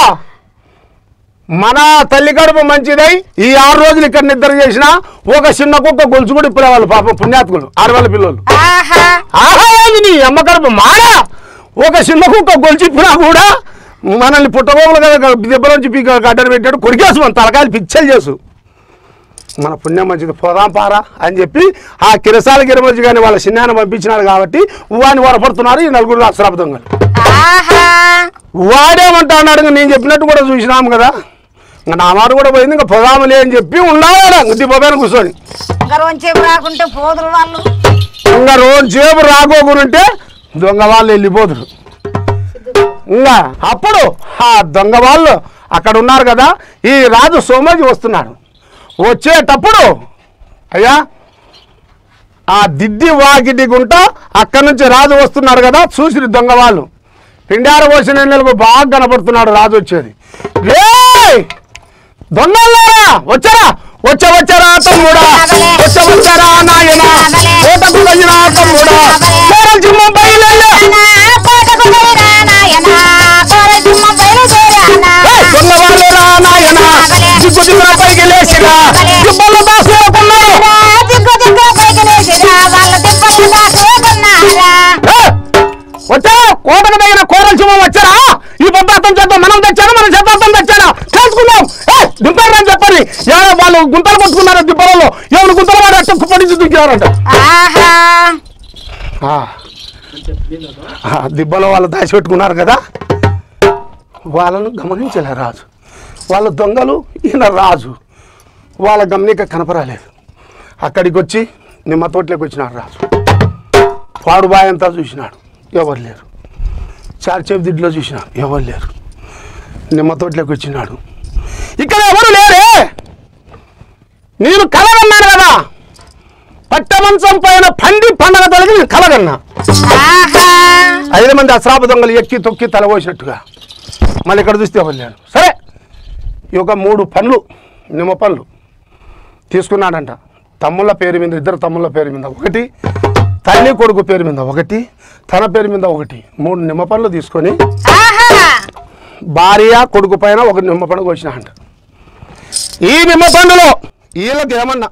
మన తల్లి కడుపు మంచిదై ఈ ఆరు రోజులు ఇక్కడ నిద్ర చేసిన ఒక చిన్న కుక్క గొలుసు కూడా ఇప్పుడే పాపం పుణ్యాత్కులు ఆడవాళ్ళ పిల్లలు ఆహా ఆహా ఏంది నీ అమ్మ కడుపు మారా ఒక చిన్న కుక్క గొలిచిప్పినా కూడా మనల్ని పుట్టగోగులు కదా దెబ్బలోంచి పీక గడ్డలు పెట్టాడు కొరికేసు మన తలకాయలు పిచ్చలు చేసు మన పుణ్యం మంచిది పోదాం పారా అని చెప్పి ఆ కిరసాల గిరమజ్జి కానీ వాళ్ళ చిన్నాన్ని పంపించినారు కాబట్టి వాడిని వరపడుతున్నారు ఈ నలుగురు అశ్రాప దొంగలు ఆహా వాడేమంటా అన్నాడు ఇంకా నేను చెప్పినట్టు కూడా చూసినాము కదా ఇంకా నా మాట కూడా పోయింది ఇంకా పోదాములే అని చెప్పి ఉన్నాడు దిబ్బపైన కూర్చొని ఇంకా రోజు రాకుంటే పోదురు వాళ్ళు ఇంకా రోజు చేపు రాకోకుంటే దొంగ వాళ్ళు వెళ్ళిపోదురు ఇంకా అప్పుడు ఆ దొంగ వాళ్ళు అక్కడ ఉన్నారు కదా ఈ రాజు సోమోజీ వస్తున్నాడు వచ్చేటప్పుడు అయ్యా ఆ దిడ్డి వాకిటి గుంట అక్కడి నుంచి రాజు వస్తున్నాడు కదా చూసి దొంగ వాళ్ళు పిండార పోసిన నెలకు బాగా కనపడుతున్నాడు రాజు వచ్చేది రేయ్! దొంగలారా వచ్చారా వచ్చ వచ్చారా తమ్ముడా వచ్చ వచ్చారా నాయన కోటకు వెళ్ళిన తమ్ముడా కేరళ జిమ్మం బయలుదేరా కోటకు వెళ్ళిరా నాయనా కోరజిమ్మ బయలుదేరానా దొంగవాళ్ళేరా నాయన దిగ్గు దిగున పైకి లేచిరా దిబ్బలు దాచుకున్నారు దిగ్గు దిగ్గు పైకి లేచిరా వాళ్ళ దిబ్బలు దాచుకున్నారా వచ్చారా కోటకు దగ్గర కోరల సింహం వచ్చారా ఈ పదార్థం చేద్దాం మనం తెచ్చాను మనం శతాబ్దం తెచ్చాను తెలుసుకుందాం దింపారు అని చెప్పని ఎవరో వాళ్ళు గుంతలు కొట్టుకున్నారు దిబ్బలలో ఎవరు గుంతలు వాడు అట్ట కుప్పడించి దిగారంట ఆహా ఆ. ఆ, దిబ్బలో వాళ్ళు దాచిపెట్టుకున్నారు కదా వాళ్ళను గమనించలే రాజు వాళ్ళ దొంగలు ఈయన రాజు వాళ్ళ గమనిక కనపరాలేదు అక్కడికి వచ్చి నిమ్మ తోటలోకి వచ్చినాడు రాజు పాడుబాయ్ అంతా చూసినాడు ఎవరు లేరు చార్చేపు దిడ్లో చూసినాడు ఎవరు లేరు నిమ్మ తోటలోకి వచ్చినాడు ఇక్కడ ఎవరు లేరే నేను కలగన్నాను కదా పట్టమంచం పైన పండి పండగ తొలగి నేను కలగన్నా ఆహా ఐదు మంది అశ్రాప దొంగలు ఎక్కి తొక్కి తలపోసినట్టుగా మళ్ళీ ఇక్కడ చూస్తే ఎవరు లేరు సరే ఈ యొక్క మూడు పనులు నిమ్మ పనులు తీసుకున్నాడంట తమ్ముళ్ళ పేరు మీద ఇద్దరు తమ్ముళ్ళ పేరు మీద ఒకటి తల్లి కొడుకు పేరు మీద ఒకటి తన పేరు మీద ఒకటి మూడు నిమ్మ పనులు తీసుకొని ఆహా భార్య కొడుకు పైన ఒక నిమ్మ పండుగ వచ్చినాయంట ఈ నిమ్మ పండులో వీళ్ళకి ఏమన్నా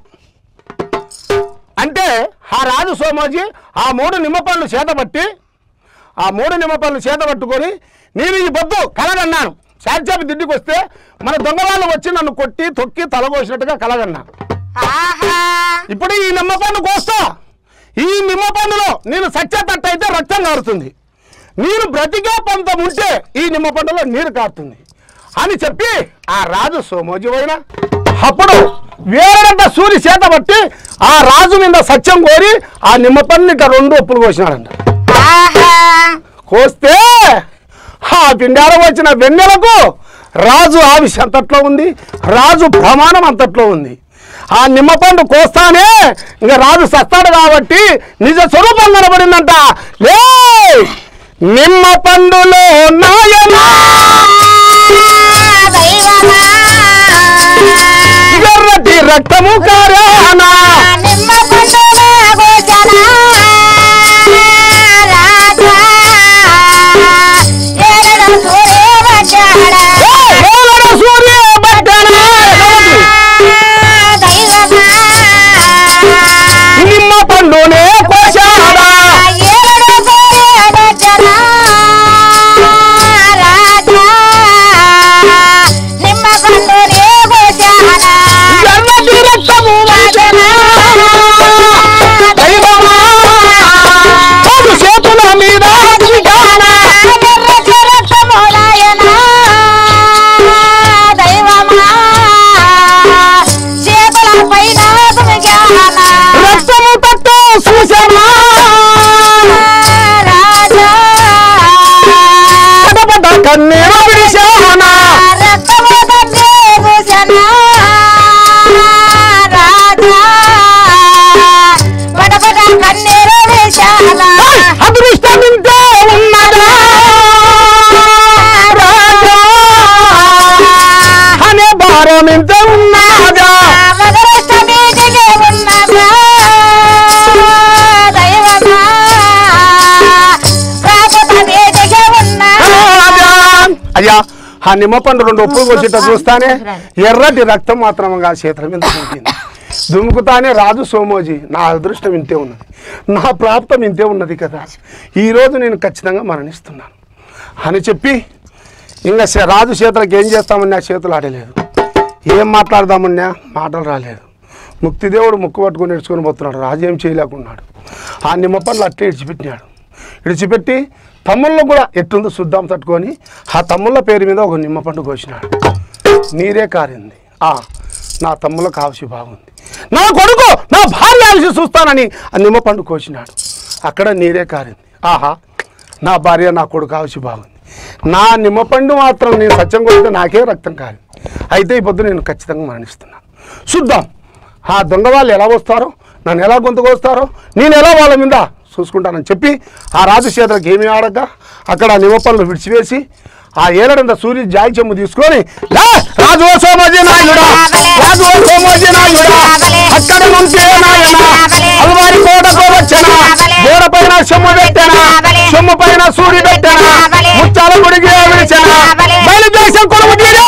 అంటే ఆ రాజు సోమాజీ ఆ మూడు నిమ్మ పండ్లు చేతబట్టి ఆ మూడు నిమ్మ పండ్లు చేతబట్టుకొని నేను ఈ పొద్దు కలగన్నాను శాంచాపి దిడ్డికి వస్తే మన దొంగ వాళ్ళు వచ్చి నన్ను కొట్టి తొక్కి తలగోసినట్టుగా కలగన్నా ఆహా ఇప్పుడు ఈ నిమ్మ పండు కోస్తా ఈ నిమ్మ పండులో నేను సచ్చేటట్టు అయితే రక్తం కారుతుంది నేను బ్రతికే పంతం ఉంటే ఈ నిమ్మ పండులో నీరు కారుతుంది అని చెప్పి ఆ రాజు సోమోజీ పోయిన అప్పుడు వేరేంత సూరి చేత బట్టి ఆ రాజు మీద సత్యం కోరి ఆ నిమ్మ పండుని ఇట్లా రెండు ఒప్పులు కోసినాడంట ఆహా కోస్తే ఆ పిండార వచ్చిన వెన్నెలకు రాజు ఆవిష్ అంతట్లో ఉంది రాజు ప్రమాణం అంతట్లో ఉంది ఆ నిమ్మపండు కోస్తానే ఇంకా రాజు సస్తాడు కాబట్టి నిజ స్వరూపం కనబడిందంట లే నిమ్మ పండులో నాయనా దైవమా ఎర్రటి రక్తము కారానా నిమ్మ పండుగ గోచర రాజా ఏడన సూర్య వచ్చాడా ఏలన సూర్య బట్టనా దైవమా నిమ్మ పండునే కోశాడా ఏడన సూర్య వచ్చాడా రాజా నిమ్మ పండునే గోచరా ఎర్రటి రక్తము వాసనా దైవమా పలు చేతుల మీద విధానా రక్తము తట్టు చూసమా పటపట కన్నీరు విడిశానా కన్నీరు వేశాలా అదృష్టం ఇంతే ఉన్నదా రాజా అనే భారం ఇంతే ఉన్నదా రాజా అయ్యా ఆ నిమ్మ పండు రెండు ఒప్పులు కొచ్చిట చూస్తానే ఎర్రటి రక్తం మాత్రముగా చేతుల మీద దుమికింది దుముకుతానే రాజు సోమోజీ నా అదృష్టం ఇంతే ఉన్నది నా ప్రాప్తం ఇంతే ఉన్నది కదా ఈరోజు నేను ఖచ్చితంగా మరణిస్తున్నాను అని చెప్పి ఇంకా శ- రాజు చేతులకు ఏం చేస్తామని నా చేతులు ఆడలేదు ఏం మాట్లాడదామన్నా మాటలు రాలేదు ముక్తిదేవుడు ముక్కు పట్టుకొని ఇడుచుకొని పోతున్నాడు రాజు ఏం చేయలేకున్నాడు ఆ నిమ్మ పండ్లు అట్లే ఇడిచిపెట్టినాడు ఇడిచిపెట్టి తమ్ముళ్ళు కూడా ఎట్టుందో శుద్ధం తట్టుకొని ఆ తమ్ముళ్ళ పేరు మీద ఒక నిమ్మ పండు కోసినాడు నీరే కారింది ఆ నా తమ్ముళ్ళ కావసి బాగుంది నా కొడుకు నా భార్య ఆవిసి చూస్తానని ఆ నిమ్మ పండు కోసినాడు అక్కడ నీరే కారింది ఆహా నా భార్య నా కొడుకు ఆవిసి బాగుంది నా నిమ్మ పండు మాత్రం నేను సత్యం కొడితే నాకే రక్తం కాదు అయితే ఈ పొద్దు నేను ఖచ్చితంగా మరణిస్తున్నాను చూద్దాం ఆ దొంగ వాళ్ళు ఎలా వస్తారో నన్ను ఎలా గొంతుకొస్తారో నేను ఎలా వాళ్ళ మీద చూసుకుంటానని చెప్పి ఆ రాజు చేతులకు ఏమీ ఆడక అక్కడ ఆ నిమ్మ పనులు విడిచివేసి ఆ ఏలడంత సూర్య జాయి చెమ్ము తీసుకొని "లే, రాజు ఓ సోమోజీ నాయుడా రాజు ఓ సోమోజీ నాయుడా అక్కడ నుంచే నాయన అల్వారి కోటకు వచ్చనా గోడ పైన సొమ్ము పెట్టనా సొమ్ము పైన సూర్య పెట్టనా ముచ్చాల గుడికి విడిచనా బయలుదేశం కొలువు తీరా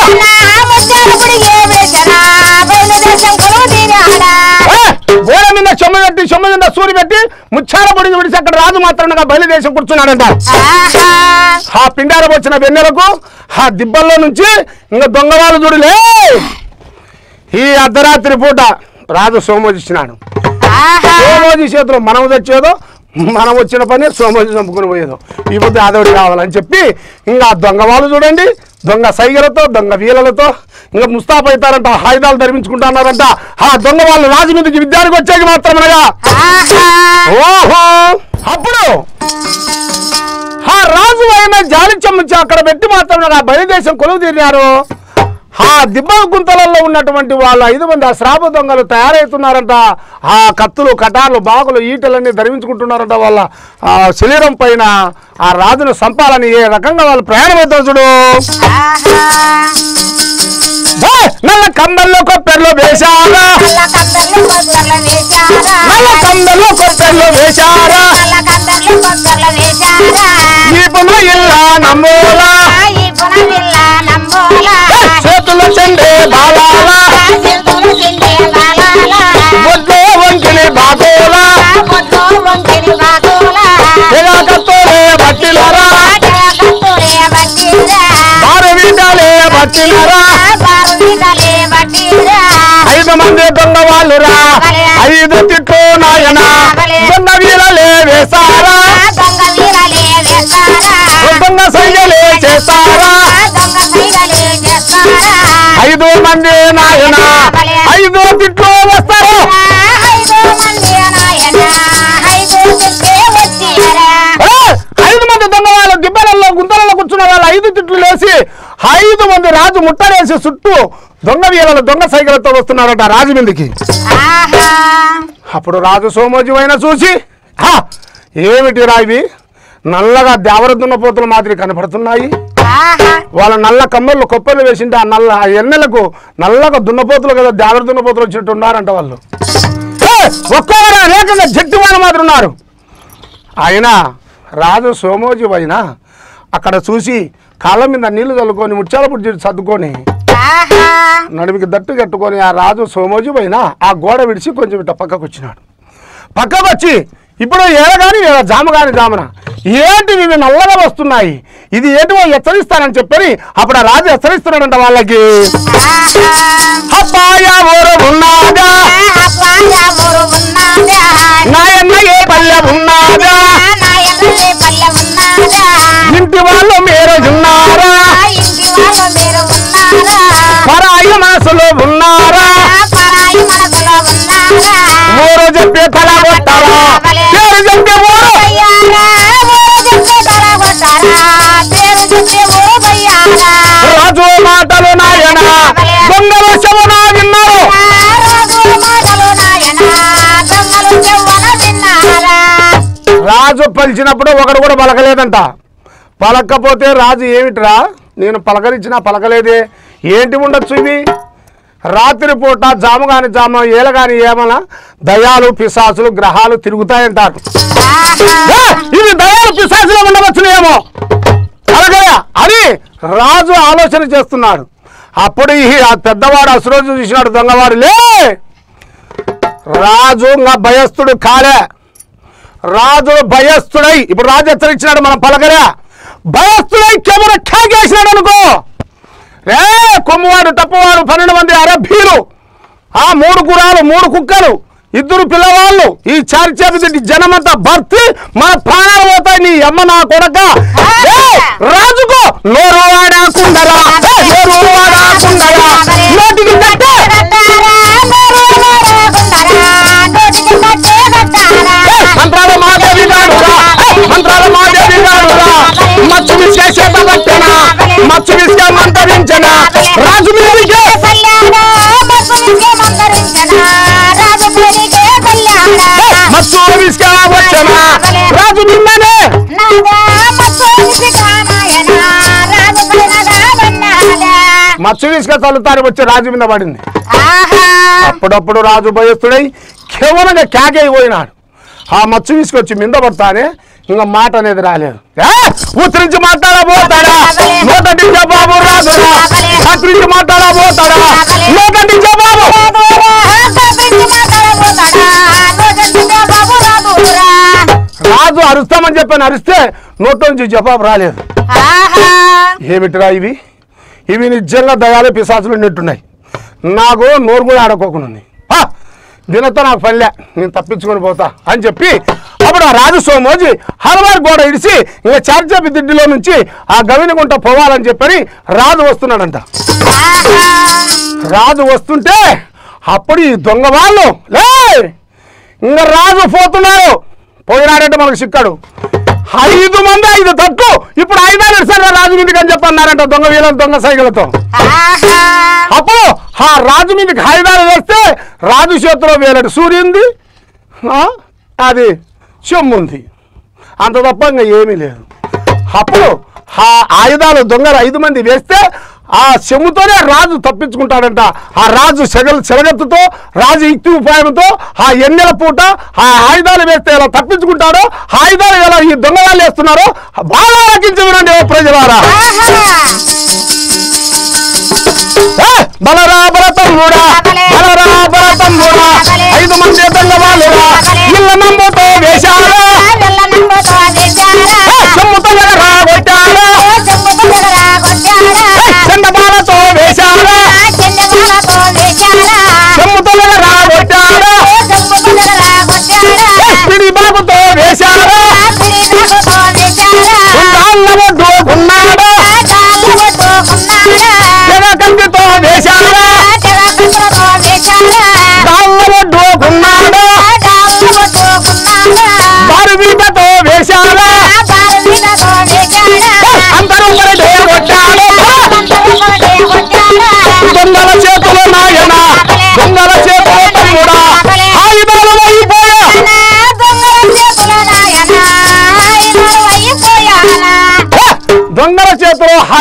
ఏ, గోడ మీద సొమ్ము పెట్టి సొమ్ము మీద సూర్య పెట్టి ముచ్చాల గుడికి విడిచి అక్కడ రాజు మాత్రం బయలుదేశం కూర్చున్నాడంట ఆ పిండారకు వచ్చిన వెన్నెలకు ఆ దిబ్బల్లో నుంచి ఇంకా దొంగ వాళ్ళు చూడలే ఈ అర్ధరాత్రి పూట రాజు సోమోజీ ఇచ్చినాడు సోమోజీ చేతిలో మనం తెచ్చేదో మనం వచ్చిన పని సోమోజీ చంపుకుని పోయేదో ఈ పొద్దు ఆదవుడు కావాలని చెప్పి ఇంకా ఆ దొంగ వాళ్ళు చూడండి దొంగ సైగలతో దొంగ వీలలతో ఇంకా ముస్తాఫ్ అవుతారంట ఆయుధాలు ధరించుకుంటున్నారంట ఆ దొంగ వాళ్ళు రాజు మీదకి విద్యానికి వచ్చేకి మాత్రమనగా ఓహో అప్పుడు ఆ రాజు అయిన జాలి చెమ్మించి అక్కడ పెట్టి మాత్రం ఆ బయలుదేశం కొలువు తీరినారు ఆ దిబ్బ గుంతలలో ఉన్నటువంటి వాళ్ళ ఐదు మంది ఆ శ్రాప దొంగలు తయారవుతున్నారంట ఆ కత్తులు కటార్లు బాగులు ఈటలన్నీ ధరించుకుంటున్నారంట వాళ్ళ ఆ శరీరం పైన ఆ రాజును సంపాలని ఏ రకంగా వాళ్ళు ప్రయాణం అవుతారు చూడు బా! నల్ల కమ్మల్లో కొప్పెర్లో వేశారా నల్ల కమ్మల్లో కొప్పెర్లో వేశారా ఈపున ఇల్లా నమ్మోలా చేతుల చెండే బాలాలా బొడ్లో వంకిలి బాగోలా తెగాకత్తోలే బట్టిలరా బారు వీటాలే బట్టిలరా ఐదు మంది దొంగ వాళ్ళురా ఐదు తిట్టు నాయన దొంగ వీరలే వేసారా దొంగ సైగలే చేస్తారా ఐదు మంది నాయన ఐదు తిట్లు వస్తారు ఏ! ఐదు మంది దొంగ వాళ్ళు గిబ్బలలో గుంతలలో కూర్చున్న వాళ్ళు ఐదు తిట్లు లేసి ఐదు మంది రాజు ముట్టలేసి చుట్టూ దొంగ వీళ్ళ దొంగ సైకిలతో వస్తున్నారట రాజు మీదకి అప్పుడు రాజు సోమోజీ అయినా చూసి "హా, ఏమిటి రా ఇవి నల్లగా దేవర దున్నపోతుల మాదిరి కనపడుతున్నాయి ఆహా వాళ్ళ నల్ల కమ్మలు కొప్పలు వేసింటే ఆ నల్ల ఆ ఎన్నెలకు నల్లగా దున్నపోతులు కదా దేవర దున్నపోతులు వచ్చినట్టు ఉన్నారంట వాళ్ళు ఏ, ఒక్కొక్కరు అనేకంగా జట్టివాన మాదిరి ఉన్నారు ఆయన రాజు సోమోజీ అయినా అక్కడ చూసి కాళ్ళ మీద నీళ్లు చల్లుకొని ముత్యాల పుట్టి సర్దుకొని ఆహా నడుమికి దట్టు కట్టుకొని ఆ రాజు సోమోజీ పైన ఆ గోడ విడిచి కొంచెం ఇట్ట పక్కకు వచ్చినాడు పక్కకు వచ్చి ఇప్పుడు ఏడ కానీ ఏడ జామ కానీ జామన ఏంటి ఇవి నల్లగా వస్తున్నాయి ఇది ఏంటివో హెచ్చరిస్తానని చెప్పని అప్పుడు ఆ రాజు హెచ్చరిస్తున్నాడంట వాళ్ళకి అబ్బాయ ఊరు ఉన్నాగా అబ్బాయ ఊరు ఉన్నాదా నాయన్న ఏ పల్లె ఉన్నాగా నాయనలే పల్లె ఉన్నాదా ఇంటి వాళ్ళు మీరు ఉన్నారా ఆ ఇంటి వాళ్ళు మీరు ఉన్నారా పరాయి మనసులో ఉన్నారా ఆ పరాయి మనసులో ఉన్నారా ఊరు చెప్పి తల కొట్టారా పేరు చెప్పి ఊరు బయ్యారా ఊరు చెప్పే తల కొట్టారా పేరు చెప్పే ఊరు బయ్యారా రాజు మాటలు నాయన దొంగలు శవనా విన్నారు రాజు మాటలు నాయనా దొంగలు చెవ్వన విన్నారా రాజు పలిచినప్పుడు ఒకడు కూడా పలకలేదంట పలకపోతే రాజు ఏమిట్రా నేను పలకరించినా పలకలేదే ఏంటి ఉండొచ్చు ఇవి రాత్రి పూట జాము కాని జామ ఏల కాని ఏమన్నా దయాలు పిశాసులు గ్రహాలు తిరుగుతాయంటారు ఏ, ఇవి దయాలు పిశాసులు ఉండవచ్చునేమో అలాగే అని రాజు ఆలోచన చేస్తున్నాడు అప్పుడు ఈ ఆ పెద్దవాడు అసురోజు చూసినాడు దొంగవాడు లే రాజు ఇంకా భయస్థుడు కాలే రాజు భయస్థుడై ఇప్పుడు రాజు హెచ్చరించినాడు మనం పలకరా భయస్థుడై కెమెర ఖాగేసినాడు అనుకో రే కొమ్మువాడు తప్పవాడు పన్నెండు మంది అరబ్బీలు ఆ మూడు గురాలు మూడు కుక్కలు ఇద్దరు పిల్లవాళ్ళు ఈ చారిచేపటి జనమంతా భర్తీ మన ప్రాణాలు పోతాయి నీ అమ్మ నా కొడక ఏయ్, రాజుకు నోరు వాడాకుండరా ఏయ్, నోరు వాడాకుండరా నోటికి కట్టే మంత్రాల మాదేవి గాడురా ఏయ్, మంత్రాల మాదేవి గాడురా మచ్చు విశ్వేశ పట్టనా మచ్చు విశ్వ మంతరించనా రాజు మీదికే మచ్చు విశ్వ వచ్చనా రాజు నిన్ననే మచ్చు విశ్వ చల్లుతారు వచ్చి రాజు మీద పడింది అప్పుడప్పుడు రాజు భయస్తుడై కేవలంగా కేకైపోయినాడు ఆ మచ్చు తీసుకొచ్చి మింద పడతానే ఇంకా మాట అనేది రాలేదు ఏ? ఉత్తరించి మాట్లాడబోతాడా నోటంటి జవాబు రాదురా అక్కరించి మాట్లాడబోతాడా నోటంటి జవాబు రాజు అరుస్తామని చెప్పని అరిస్తే నోట్లో నుంచి జవాబు రాలేదు ఏమిటిరా ఇవి ఇవి నిజంగా దయాలు పిశాచులు నెట్టున్నాయి నాకు నోరు కూడా ఆడుకోకుండా దీనితో నాకు పనిలే నేను తప్పించుకొని పోతా అని చెప్పి అప్పుడు ఆ రాజు సోమోజీ హలవారు గోడ ఇడిసి ఇంకా చార్చాపి దిడ్డిలో నుంచి ఆ గవినగుంట పోవాలని చెప్పని రాజు వస్తున్నాడంట రాజు వస్తుంటే అప్పుడు ఈ దొంగ వాళ్ళు లే ఇంకా రాజు పోతున్నారు పోయినాడంటే మనకు చిక్కాడు ఐదు మంది ఐదు తట్టు ఇప్పుడు ఐదారు ఇస్తారు రాజు మీదకి అని చెప్పి అన్నారంట దొంగ వీళ్ళ దొంగ సైకిలతో అప్పుడు ఆ రాజు మీదకి హైదారు వేస్తే రాజు చేతిలో వేలాడు సూర్యుంది ఆ, అది చెమ్ము ఉంది అంత తప్ప ఇంకా ఏమీ లేదు అప్పుడు ఆ ఆయుధాలు దొంగలు ఐదు మంది వేస్తే ఆ చెమ్ముతోనే రాజు తప్పించుకుంటాడంట ఆ రాజు సెగ సెలగత్తుతో రాజు యుక్తి ఉపాయంతో ఆ ఎన్నెల పూట ఆ ఆయుధాలు వేస్తే ఎలా తప్పించుకుంటాడో ఆ ఆయుధాలు ఎలా ఈ దొంగ వాళ్ళు వేస్తున్నారో బాగా ఆలకించి వినండి ఓ ప్రజలారా ఏ, బలరా బలతమ్ముడా బలరా బలతమ్ముడా ఐదు మంది దొంగ వాళ్ళురా ఇళ్ళ నమ్ముతో వేశారా చెమ్ముతో ఎగరా కొట్టారా చండబాలతో వేశారా చెమ్ముతో ఎగరా కొట్టారా పిడి బాబుతో వేశారా ఉండాళ్ళ ఒడ్డు ఉన్నాడా తెగ కంటితో వేశారా కాళ్ళ ఒడ్డు ఉన్నాడా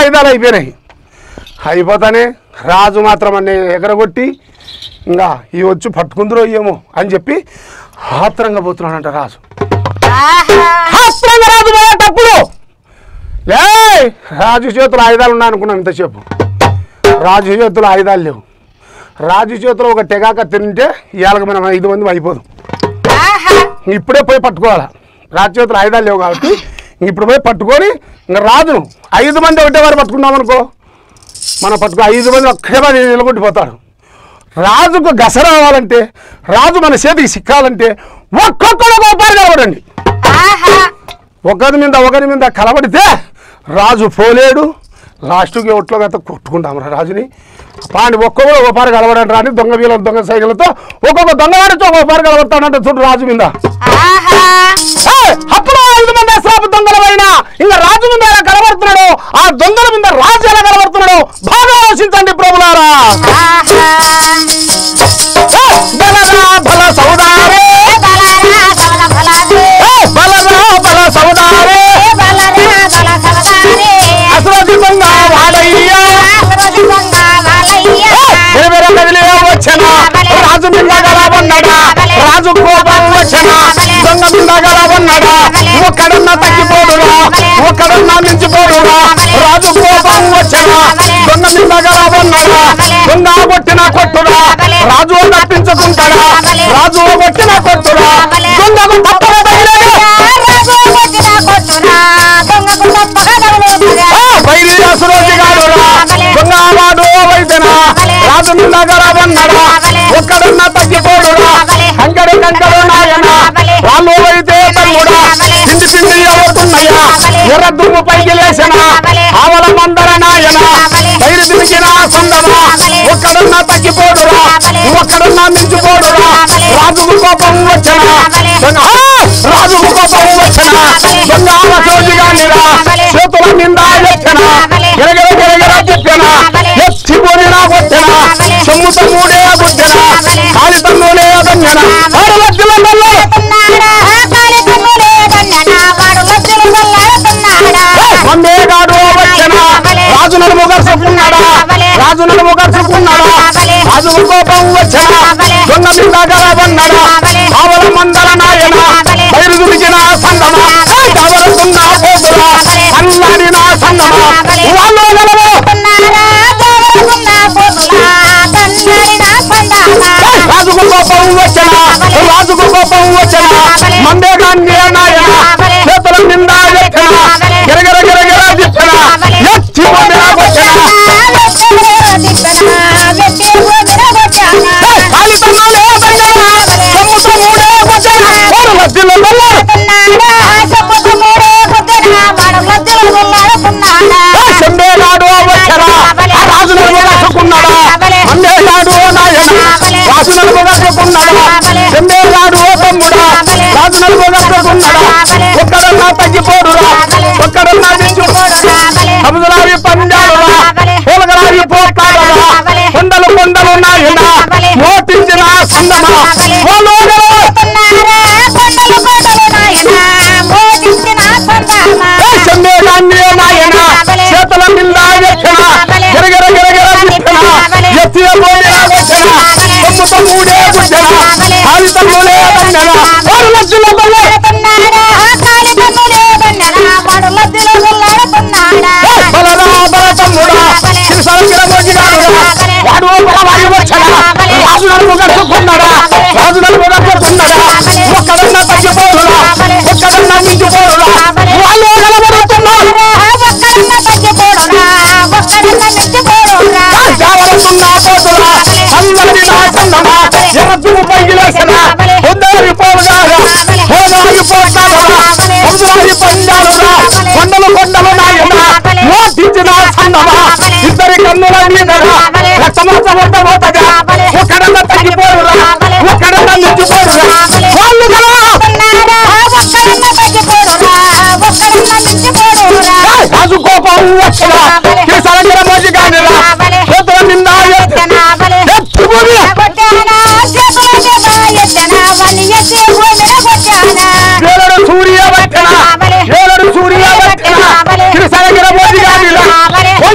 ఆయుధాలు అయిపోయినాయి అయిపోతానే రాజు మాత్రం అన్ని ఎగరగొట్టి ఇంకా ఇవి వచ్చి పట్టుకుందరో ఏమో అని చెప్పి ఆత్రంగా పోతున్నాడంట రాజు ఆహా ఆత్రంగా రాజు పోయేటప్పుడు లే రాజు చేతులు ఆయుధాలు ఉన్నాయి అనుకున్నాం ఇంతసేపు రాజు చేతులు ఆయుధాలు లేవు రాజు చేతిలో ఒక తెగాక తింటే ఇవాళకి మనం ఐదు మంది అయిపోదు ఆహా ఇప్పుడే పోయి పట్టుకోవాలి రాజు చేతులు ఆయుధాలు లేవు కాబట్టి ఇంక ఇప్పుడు పోయి పట్టుకొని ఇంకా రాజును ఐదు మంది ఒకటే వారు పట్టుకున్నాం అనుకో మనం పట్టుకో ఐదు మంది ఒక్కటే వారు నిలబడిపోతాడు రాజుకు గస రావాలంటే రాజు మన చేతికి సిక్కాలంటే ఒక్కొక్కరు ఒక ఉపాధి కలవడండి ఆహా ఒకరి మీద ఒకరి మీద కలబడితే రాజు పోలేడు లాస్ట్కి ఒట్లో గత కొట్టుకుంటాం రా రాజుని పాండి ఒక్కొక్కరు ఒక పారి కలవడండి రాని దొంగ వీళ్ళ దొంగ సైకిలతో ఒక్కొక్క దొంగ వాడితో ఒక పారి కలబడతాడంటే చూడు రాజు మీద ఆహా ఏయ్! అప్పుడు ఐదు మంది అశ్రాపు దొంగలమైన ఇంకా రాజు మీద ఎలా కనబడుతున్నాడు ఆ దొంగల మీద రాజు ఎలా కనబడుతున్నాడు బాగా ఆలోచించండి ప్రభులారా ఆహా ఏయ్! బలరా బల సౌదారే బలరా బల బలదే ఏయ్! బలరా బల సౌదారే బలరా బల సవదారే అసలు దొంగ వాడయ్యా ఆశ్రవది దొంగ వాలయ్య ఎనిమిది కదిలే వచ్చన రాజు మీద గలవన్నాడా రాజు కోపం వచ్చన దొంగ మీద గలవన్నాడా ఒక్కడన్నా తగ్గిపోడురా ఒక్కడన్నా మించిపోడురా రాజు కోపం వచ్చన దొంగ మీద గలవన్నాడా దొంగ కొట్టిన కొట్టురా రాజు తప్పించుకుంటాడా రాజు కొట్టిన కొట్టురా దొంగకు తప్పక తగిలేదే రాజు వచ్చిన కొట్టురా దొంగకు తప్పక తగులుతుందా బయలు సురోజి గాడురా దొంగ వాడు వైద్యనా రాజు మీద గలవన్నాడా ఒక్కడన్నా తగ్గిపోడురా కంకడు కంకడు నాయన వాళ్ళు అయితే తమ్ముడా పిండి పిండి అవుతున్నాయా ఎర్ర దుమ్ము పైకి లేసిన ఆవల మందర నాయన బయలు దిరిగిన సందమా ఒక్కడన్నా తగ్గిపోడురా ఒక్కడన్నా మించిపోడురా రాజుకు కోపం వచ్చిన దొంగ ఆ! రాజుకు కోపం వచ్చిన దొంగ ఆలచోజి గానిరా చేతుల నిండా ఎత్తిన గిరగిర గిరగిర తిప్పిన ఎత్తి పోనినా కొట్టిన సొమ్ము తమ్ముడే గుట్టిన కాలి తమ్ముడే దంగన వాడు లజ్జల తల్లి ఉన్నాడా కాలి కన్నులే దన్నడా వాడు లజ్జలు కొల్లాడుతున్నాడా వందే గాడు వచ్చిన రాజు నలుము గరుచుకున్నాడా రాజు నలుము గరుచుకున్నాడా రాజు కోపం వచ్చిన దొంగ మీద గలవన్నాడా ఆవల మందల నాయన బయలు దురికిన సందమా కావలసున్న పోతురా అల్లాడి నా సందమా వాళ్ళు గలవు ఉన్నాడా గోవలకున్న పోతులా తన్నడిన సందానా రాజుకు కోపం వచ్చిన రాజుకు కోపం వచ్చిన మందే గాంధీ నాయన చేతుల నిండా ఎత్తిన గిరగిర గిరగిర తిప్పిన ఎత్తి పొందిన కొట్టిన కాలి తన్నాలే దండన సొమ్ముతో మూడే కొట్టిన వాడు లజ్జల తల్లి చెంబేనాడు వచ్చరా ఆ రాజు నలుగు రాసుకున్నాడా మండేనాడు నాయన రాజు నలుగు రాసుకున్నాడా చెంబేనాడు తమ్ముడా రాజు నలుగు రాసుకున్నాడా ఒక్కడన్నా తగ్గిపోడురా ఒక్కడన్నా దించుకోడురా కబుదలారి పంజాలురా పూలగలారి పోతాడరా కొండలు కొండలు నాయన మోటించిన సందమా వాళ్ళు చెంబేనాన్ని నాయన చేతుల నిండా ఎక్కిన గిరగిర గిరగిర తిప్పిన ఎత్తిన పోయిన వచ్చిన తమ్ముతో మూడే గుడ్డిన కాలి తమ్ములే దండన వారు లజ్జల తల్లి బలరా బల తమ్ముడా శ్రీసరంగిర మోజిగాడురా వాడు బలవాడి వచ్చడా రాజు నలుగు కట్టుకున్నాడా రాజు నలుగు కట్టుకున్నాడా ఒక్కడన్నా తగ్గిపోడురా ఒక్కడన్నా మించిపోడురా వాళ్ళు కలబడుతున్నారు జావరతున్నా పోతురా అందరిని నా చందమా ఎరచుకు పైగిలేసిన పొందారి పోగారా హోదారి పోతాడరా పొందారి పందాలురా కొండలు కొండలు నాయన మోటించిన సందమా ఇద్దరి కన్నుల మీదరా రక్తమంత ఉండబోతగా ఒక్కడన్నా తగ్గిపోరురా ఒక్కడన్నా మించిపోరురా వాళ్ళు కదా రాజు కోపం వచ్చిన శ్రీసరంగిర మోజిగానిరా చేతుల నిండా ఎత్తిన ఎత్తి భూమి ఏలడు సూర్య వచ్చిన ఏలడు సూర్య వచ్చిన శ్రీసరంగిర మోజిగానిరా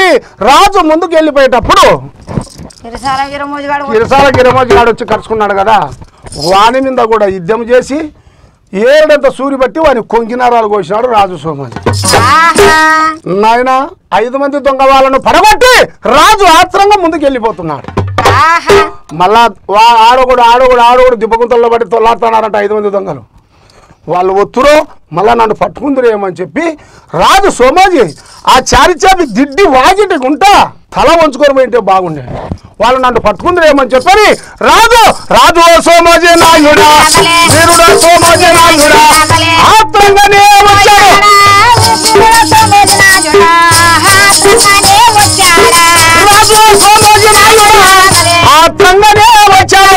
రాజు ముందుకు వెళ్ళిపోయేటప్పుడు తిరసాల గిరమోజుగాడు కిరసాల గిరమోజీ గాడు వచ్చి కరుచుకున్నాడు కదా వాని మీద కూడా యుద్ధం చేసి ఏడంత సూరి బట్టి వాని కొంగినారాలు కోసినాడు రాజు సోమాజీ ఆహా నాయన ఐదు మంది దొంగ వాళ్ళను పడగొట్టి రాజు ఆత్రంగా ముందుకు వెళ్ళిపోతున్నాడు ఆహా మళ్ళా వా- ఆడోగుడు ఆడోగుడు ఆడోగుడు దిబ్బగుంతల్లో పడి తొల్లాడుతున్నారంట ఐదు మంది దొంగలు వాళ్ళు ఒత్తురో మళ్ళా నన్ను పట్టుకుందిరేమని చెప్పి రాజు సోమాజీ ఆ చారిచాపి దిడ్డి వాగిటి గుంట తల వంచుకొని పోయింటే బాగుండే వాళ్ళు నన్ను పట్టుకుందిరేమని చెప్పని రాజు రాజు ఓ సోమాజీ నాయుడా వీరుడా సోమాజీ నాయుడా ఆత్రంగానే వచ్చాడు రాజు ఓ సోమాజీ నాయుడా ఆత్రంగానే వచ్చాడు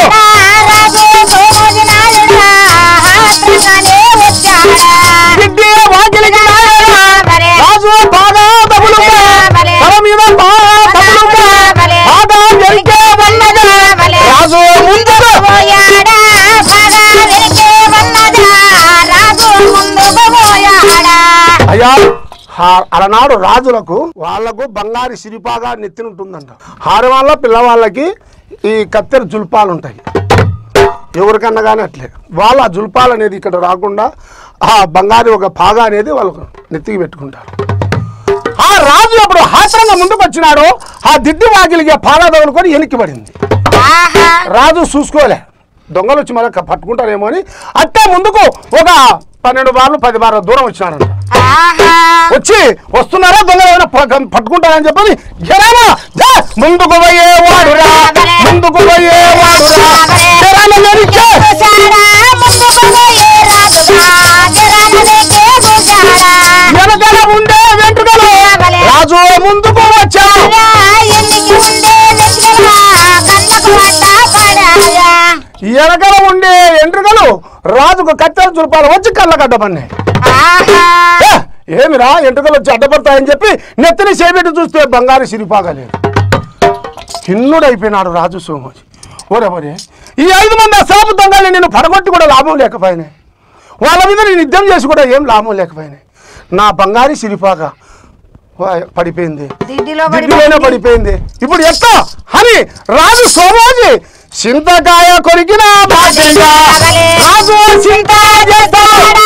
దిడ్డి వాకిలికి నాయుడా రాజు బాగా తగులుగా తల మీద బాగా తగులుగా బాగా జరిగే ఉన్నదా రాజు ముందుకు అయ్యా హా- అలనాడు రాజులకు వాళ్లకు బంగారు సిరిపాగా నెత్తినుంటుందంట హారం వల్ల పిల్లవాళ్ళకి ఈ కత్తెర జుల్పాలు ఉంటాయి ఎవరికన్నా కానీ అట్లే వాళ్ళు ఆ జుల్పాలు అనేది ఇక్కడ రాకుండా ఆ బంగారు ఒక పాగా అనేది వాళ్ళకు నెత్తికి పెట్టుకుంటారు ఆ రాజు అప్పుడు హాస్యంగా ముందుకు వచ్చినాడు ఆ దిడ్డి వాకిలికి పాగా తగులుకొని వెనక్కి పడింది రాజు చూసుకోలే దొంగలు వచ్చి మళ్ళీ పట్టుకుంటారేమో అని అట్టే ముందుకు ఒక పన్నెండు బార్లు పది బార్ల దూరం వచ్చినారంట వచ్చి వస్తున్నారా దొంగలు ఏమైనా ప- పట్టుకుంటారని చెప్పని జరామా జా, ముందుకు పోయేవాడురా ముందుకు పోయేవాడురా జరామ వెనక్కి. వెనకాల ఉండే వెంట్రుకలు రాజు ముందుకు వచ్చాడు వెనకాల ఉండే ఎంట్రుకలు రాజుకు కత్తెర చులపాలు వచ్చి కళ్ళగడ్డ పన్నాయి ఏ, ఏమిరా ఎంట్రుకలు వచ్చి అడ్డపడతాయని చెప్పి నెత్తిని చేపెట్టి చూస్తే బంగారు సిరిపాగా లేదు కిన్నుడైపోయినాడు రాజు సోమోజీ ఓరే ఓరే ఈ ఐదు మంది అసాపు దొంగల్ని నేను పడగొట్టి కూడా లాభం లేకపోయినాయి వాళ్ళ మీద నేను యుద్ధం చేసి కూడా ఏం లాభం లేకపోయినాయి నా బంగారు సిరిపాక వా- పడిపోయింది దిడ్డిలో దిడ్డులోనే పడిపోయింది ఇప్పుడు ఎట్లా అని రాజు సోమోజీ చింతకాయ కొరికిన భాగ్యంగా రాజు చింత చేస్తాడు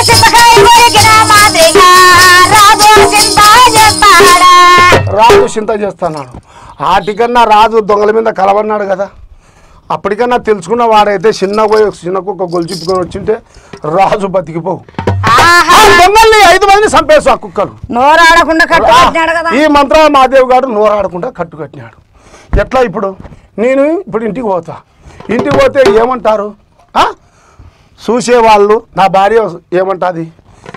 రాజు చింత చేస్తున్నాడు ఆటికన్నా రాజు దొంగల మీద కలవన్నాడు కదా అప్పటికన్నా తెలుసుకున్న వాడైతే చిన్న పోయి చిన్న కుక్క గొలుచుట్టుకొని వచ్చింటే రాజు బతికిపోవు ఆ దొంగల్ని ఐదు మందిని చంపేసు ఆ కుక్కలు నోరాడకుండా కట్టుకుంటున్నాడు కదా ఈ మంత్రాల మాదేవ్ గారు నోరాడకుండా కట్టు కట్టినాడు ఎట్లా ఇప్పుడు నేను ఇప్పుడు ఇంటికి పోతా ఇంటికి పోతే ఏమంటారు ఆ? చూసేవాళ్ళు నా భార్య ఏమంటుంది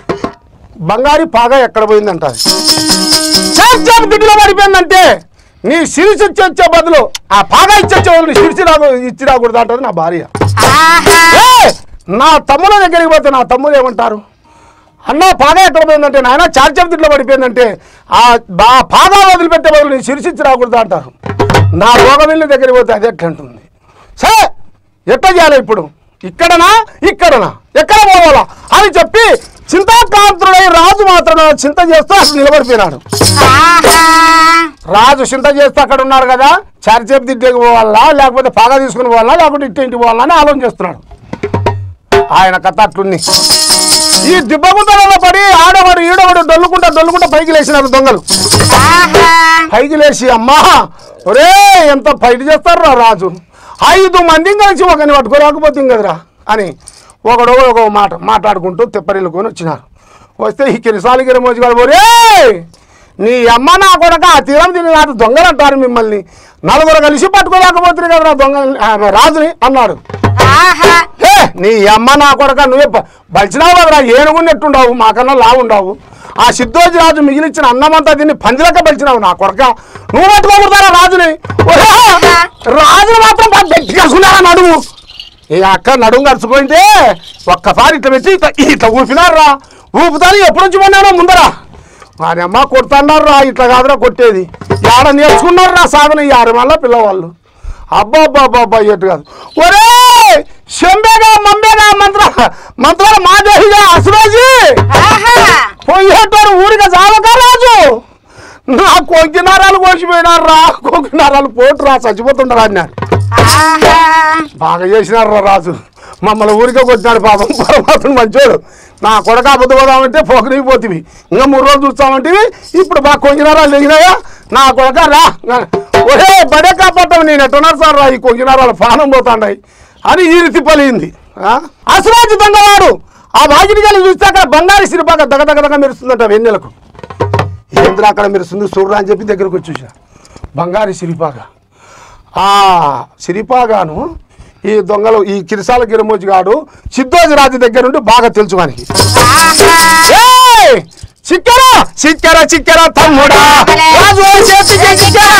బంగారి పాగా ఎక్కడ పోయిందంటారు చేర్చాపు దిగులో పడిపోయిందంటే నీ సిరిసి ఇచ్చే బదులు ఆ పాగా ఇచ్చొచ్చే వాళ్ళు నీ సిరిసి రాకు ఇచ్చి రాకూడదు అంటది నా భార్య ఆహా ఏయ్! నా తమ్ముల దగ్గరికి పోతే నా తమ్ముడు ఏమంటారు అన్న పాగా ఎక్కడ పోయిందంటే నాయన చార్చప్ దిట్లో పడిపోయిందంటే ఆ బా పాగా వదిలిపెట్టే బదులు నేను సిరిసిచ్చి రాకూడదు అంటారు నా రోగమిల్లి దగ్గరికి పోతే అదే ఎట్లా అంటుంది సరే ఎట్లా చేయాలి ఇప్పుడు ఇక్కడనా ఇక్కడనా ఎక్కడ పోవాలా అని చెప్పి చింతాకాంతుడై రాజు మాత్రం చింత చేస్తూ అసలు నిలబడిపోయినాడు ఆహా రాజు చింత చేస్తూ అక్కడ ఉన్నారు కదా చారిచేపు దిడ్డకి పోవాలా లేకపోతే పాగా తీసుకుని పోవాలా లేకపోతే ఇట్ట ఇంటికి పోవాలా అని ఆలోచన చేస్తున్నాడు ఆయన కథ అట్లుంది ఈ దిబ్బగుంతలలో పడి ఆడవాడు ఈడవాడు డొల్లుకుంటా డొల్లుకుంటా పైకి లేచినారు దొంగలు ఆహా పైకి లేచి అమ్మా ఒరే ఎంత ఫైట్ చేస్తారు రా రాజు ఐదు మందిని కలిసి ఒకరిని పట్టుకోలేకపోతుంది కదరా అని ఒకడు ఒక మాట మాట్లాడుకుంటూ తెప్పరిల్లుకొని వచ్చినారు వస్తే ఈ కిరిసాలి గిరిమోజు గారు ఒరే నీ అమ్మ నా కొడక ఆ తీరం తిని నాటి దొంగలు అంటారు మిమ్మల్ని నలుగురు కలిసి పట్టుకోలేకపోతుంది కదరా దొంగ ఆ, రాజుని అన్నాడు ఆహా హే నీ అమ్మ నా కొడక నువ్వే బ- బలిచినావు కదరా ఏనుగున్నట్టుండవు మాకన్నా లావుండవు ఆ సిద్ధోజి రాజు మిగిలిచ్చిన అన్నమంతా దీన్ని పందిలక బలిచినావు నా కొడక నువ్వు పట్టుకోకూడదా రాజుని ఒరే! రాజుని మాత్రం బాగా గట్టిగా కలుసుకున్నారా నడుము ఈ అక్క నడుము గడుచుకుంటే ఒక్కసారి ఇట్లా పెట్టి ఇట్లా ఇట్లా ఊపినారా ఊపుతాను ఎప్పుడు నుంచి పోయినారో ముందరా వాని అమ్మ కొడుతున్నారు రా ఇట్లా కాదురా కొట్టేది ఆడ నేర్చుకున్నారు రా సాధన ఈ ఆరు మళ్ళా పిల్లవాళ్ళు అబ్బా అబ్బా అబ్బా అబ్బా ఎట్టు కాదు ఒరే శంబేగా మంబేగా మంత్ర మంత్రాల మాదేవిగా అసురాజీ ఆహా పోయేటోరు ఊరిగా జావక రాజు నా కొంకి నరాలు కోసిపోయినారు రా కొంకి నరాలు పోటు రా చచ్చిపోతుండరా అన్నాడు ఆహా బాగా చేసినారు రా రాజు మమ్మల్ని ఊరికే కొట్టినాడు పాపం పరమాత్మ మంచోడు నా కొడక అబద్ధ పోదామంటే పోకనికి పోతివి ఇంకా మూడు రోజులు చూస్తామంటే ఇప్పుడు బాగా కొంగినారాలు దిగినాయా నా కొడక రా ఒరే బడే కాపాడటం నేను ఎట్టున్నారు సార్ రా ఈ కొంగినారాలు ప్రాణం పోతాండాయి అని ఈ రీతి పలిగింది అసరాజు దొంగవాడు ఆ వాకిటి కలిసి చూస్తే అక్కడ బంగారు సిరిపాక దగ దగ దగ మెరుస్తుందట వెన్నెలకు ఏంద్ర అక్కడ మెరుస్తుంది చూడరా అని చెప్పి దగ్గరకు వచ్చి చూసా బంగారు సిరిపాక ఆ సిరిపాగాను ఈ దొంగలు ఈ కిరిసాల గిరిమోజి గాడు సిద్ధోజి రాజు దగ్గర నుండి బాగా తెలుసు మనకి ఏయ్! చిక్కెర చిక్కెర చిక్కెర తమ్ముడా రాజు ఓ చేతికి చిక్కెర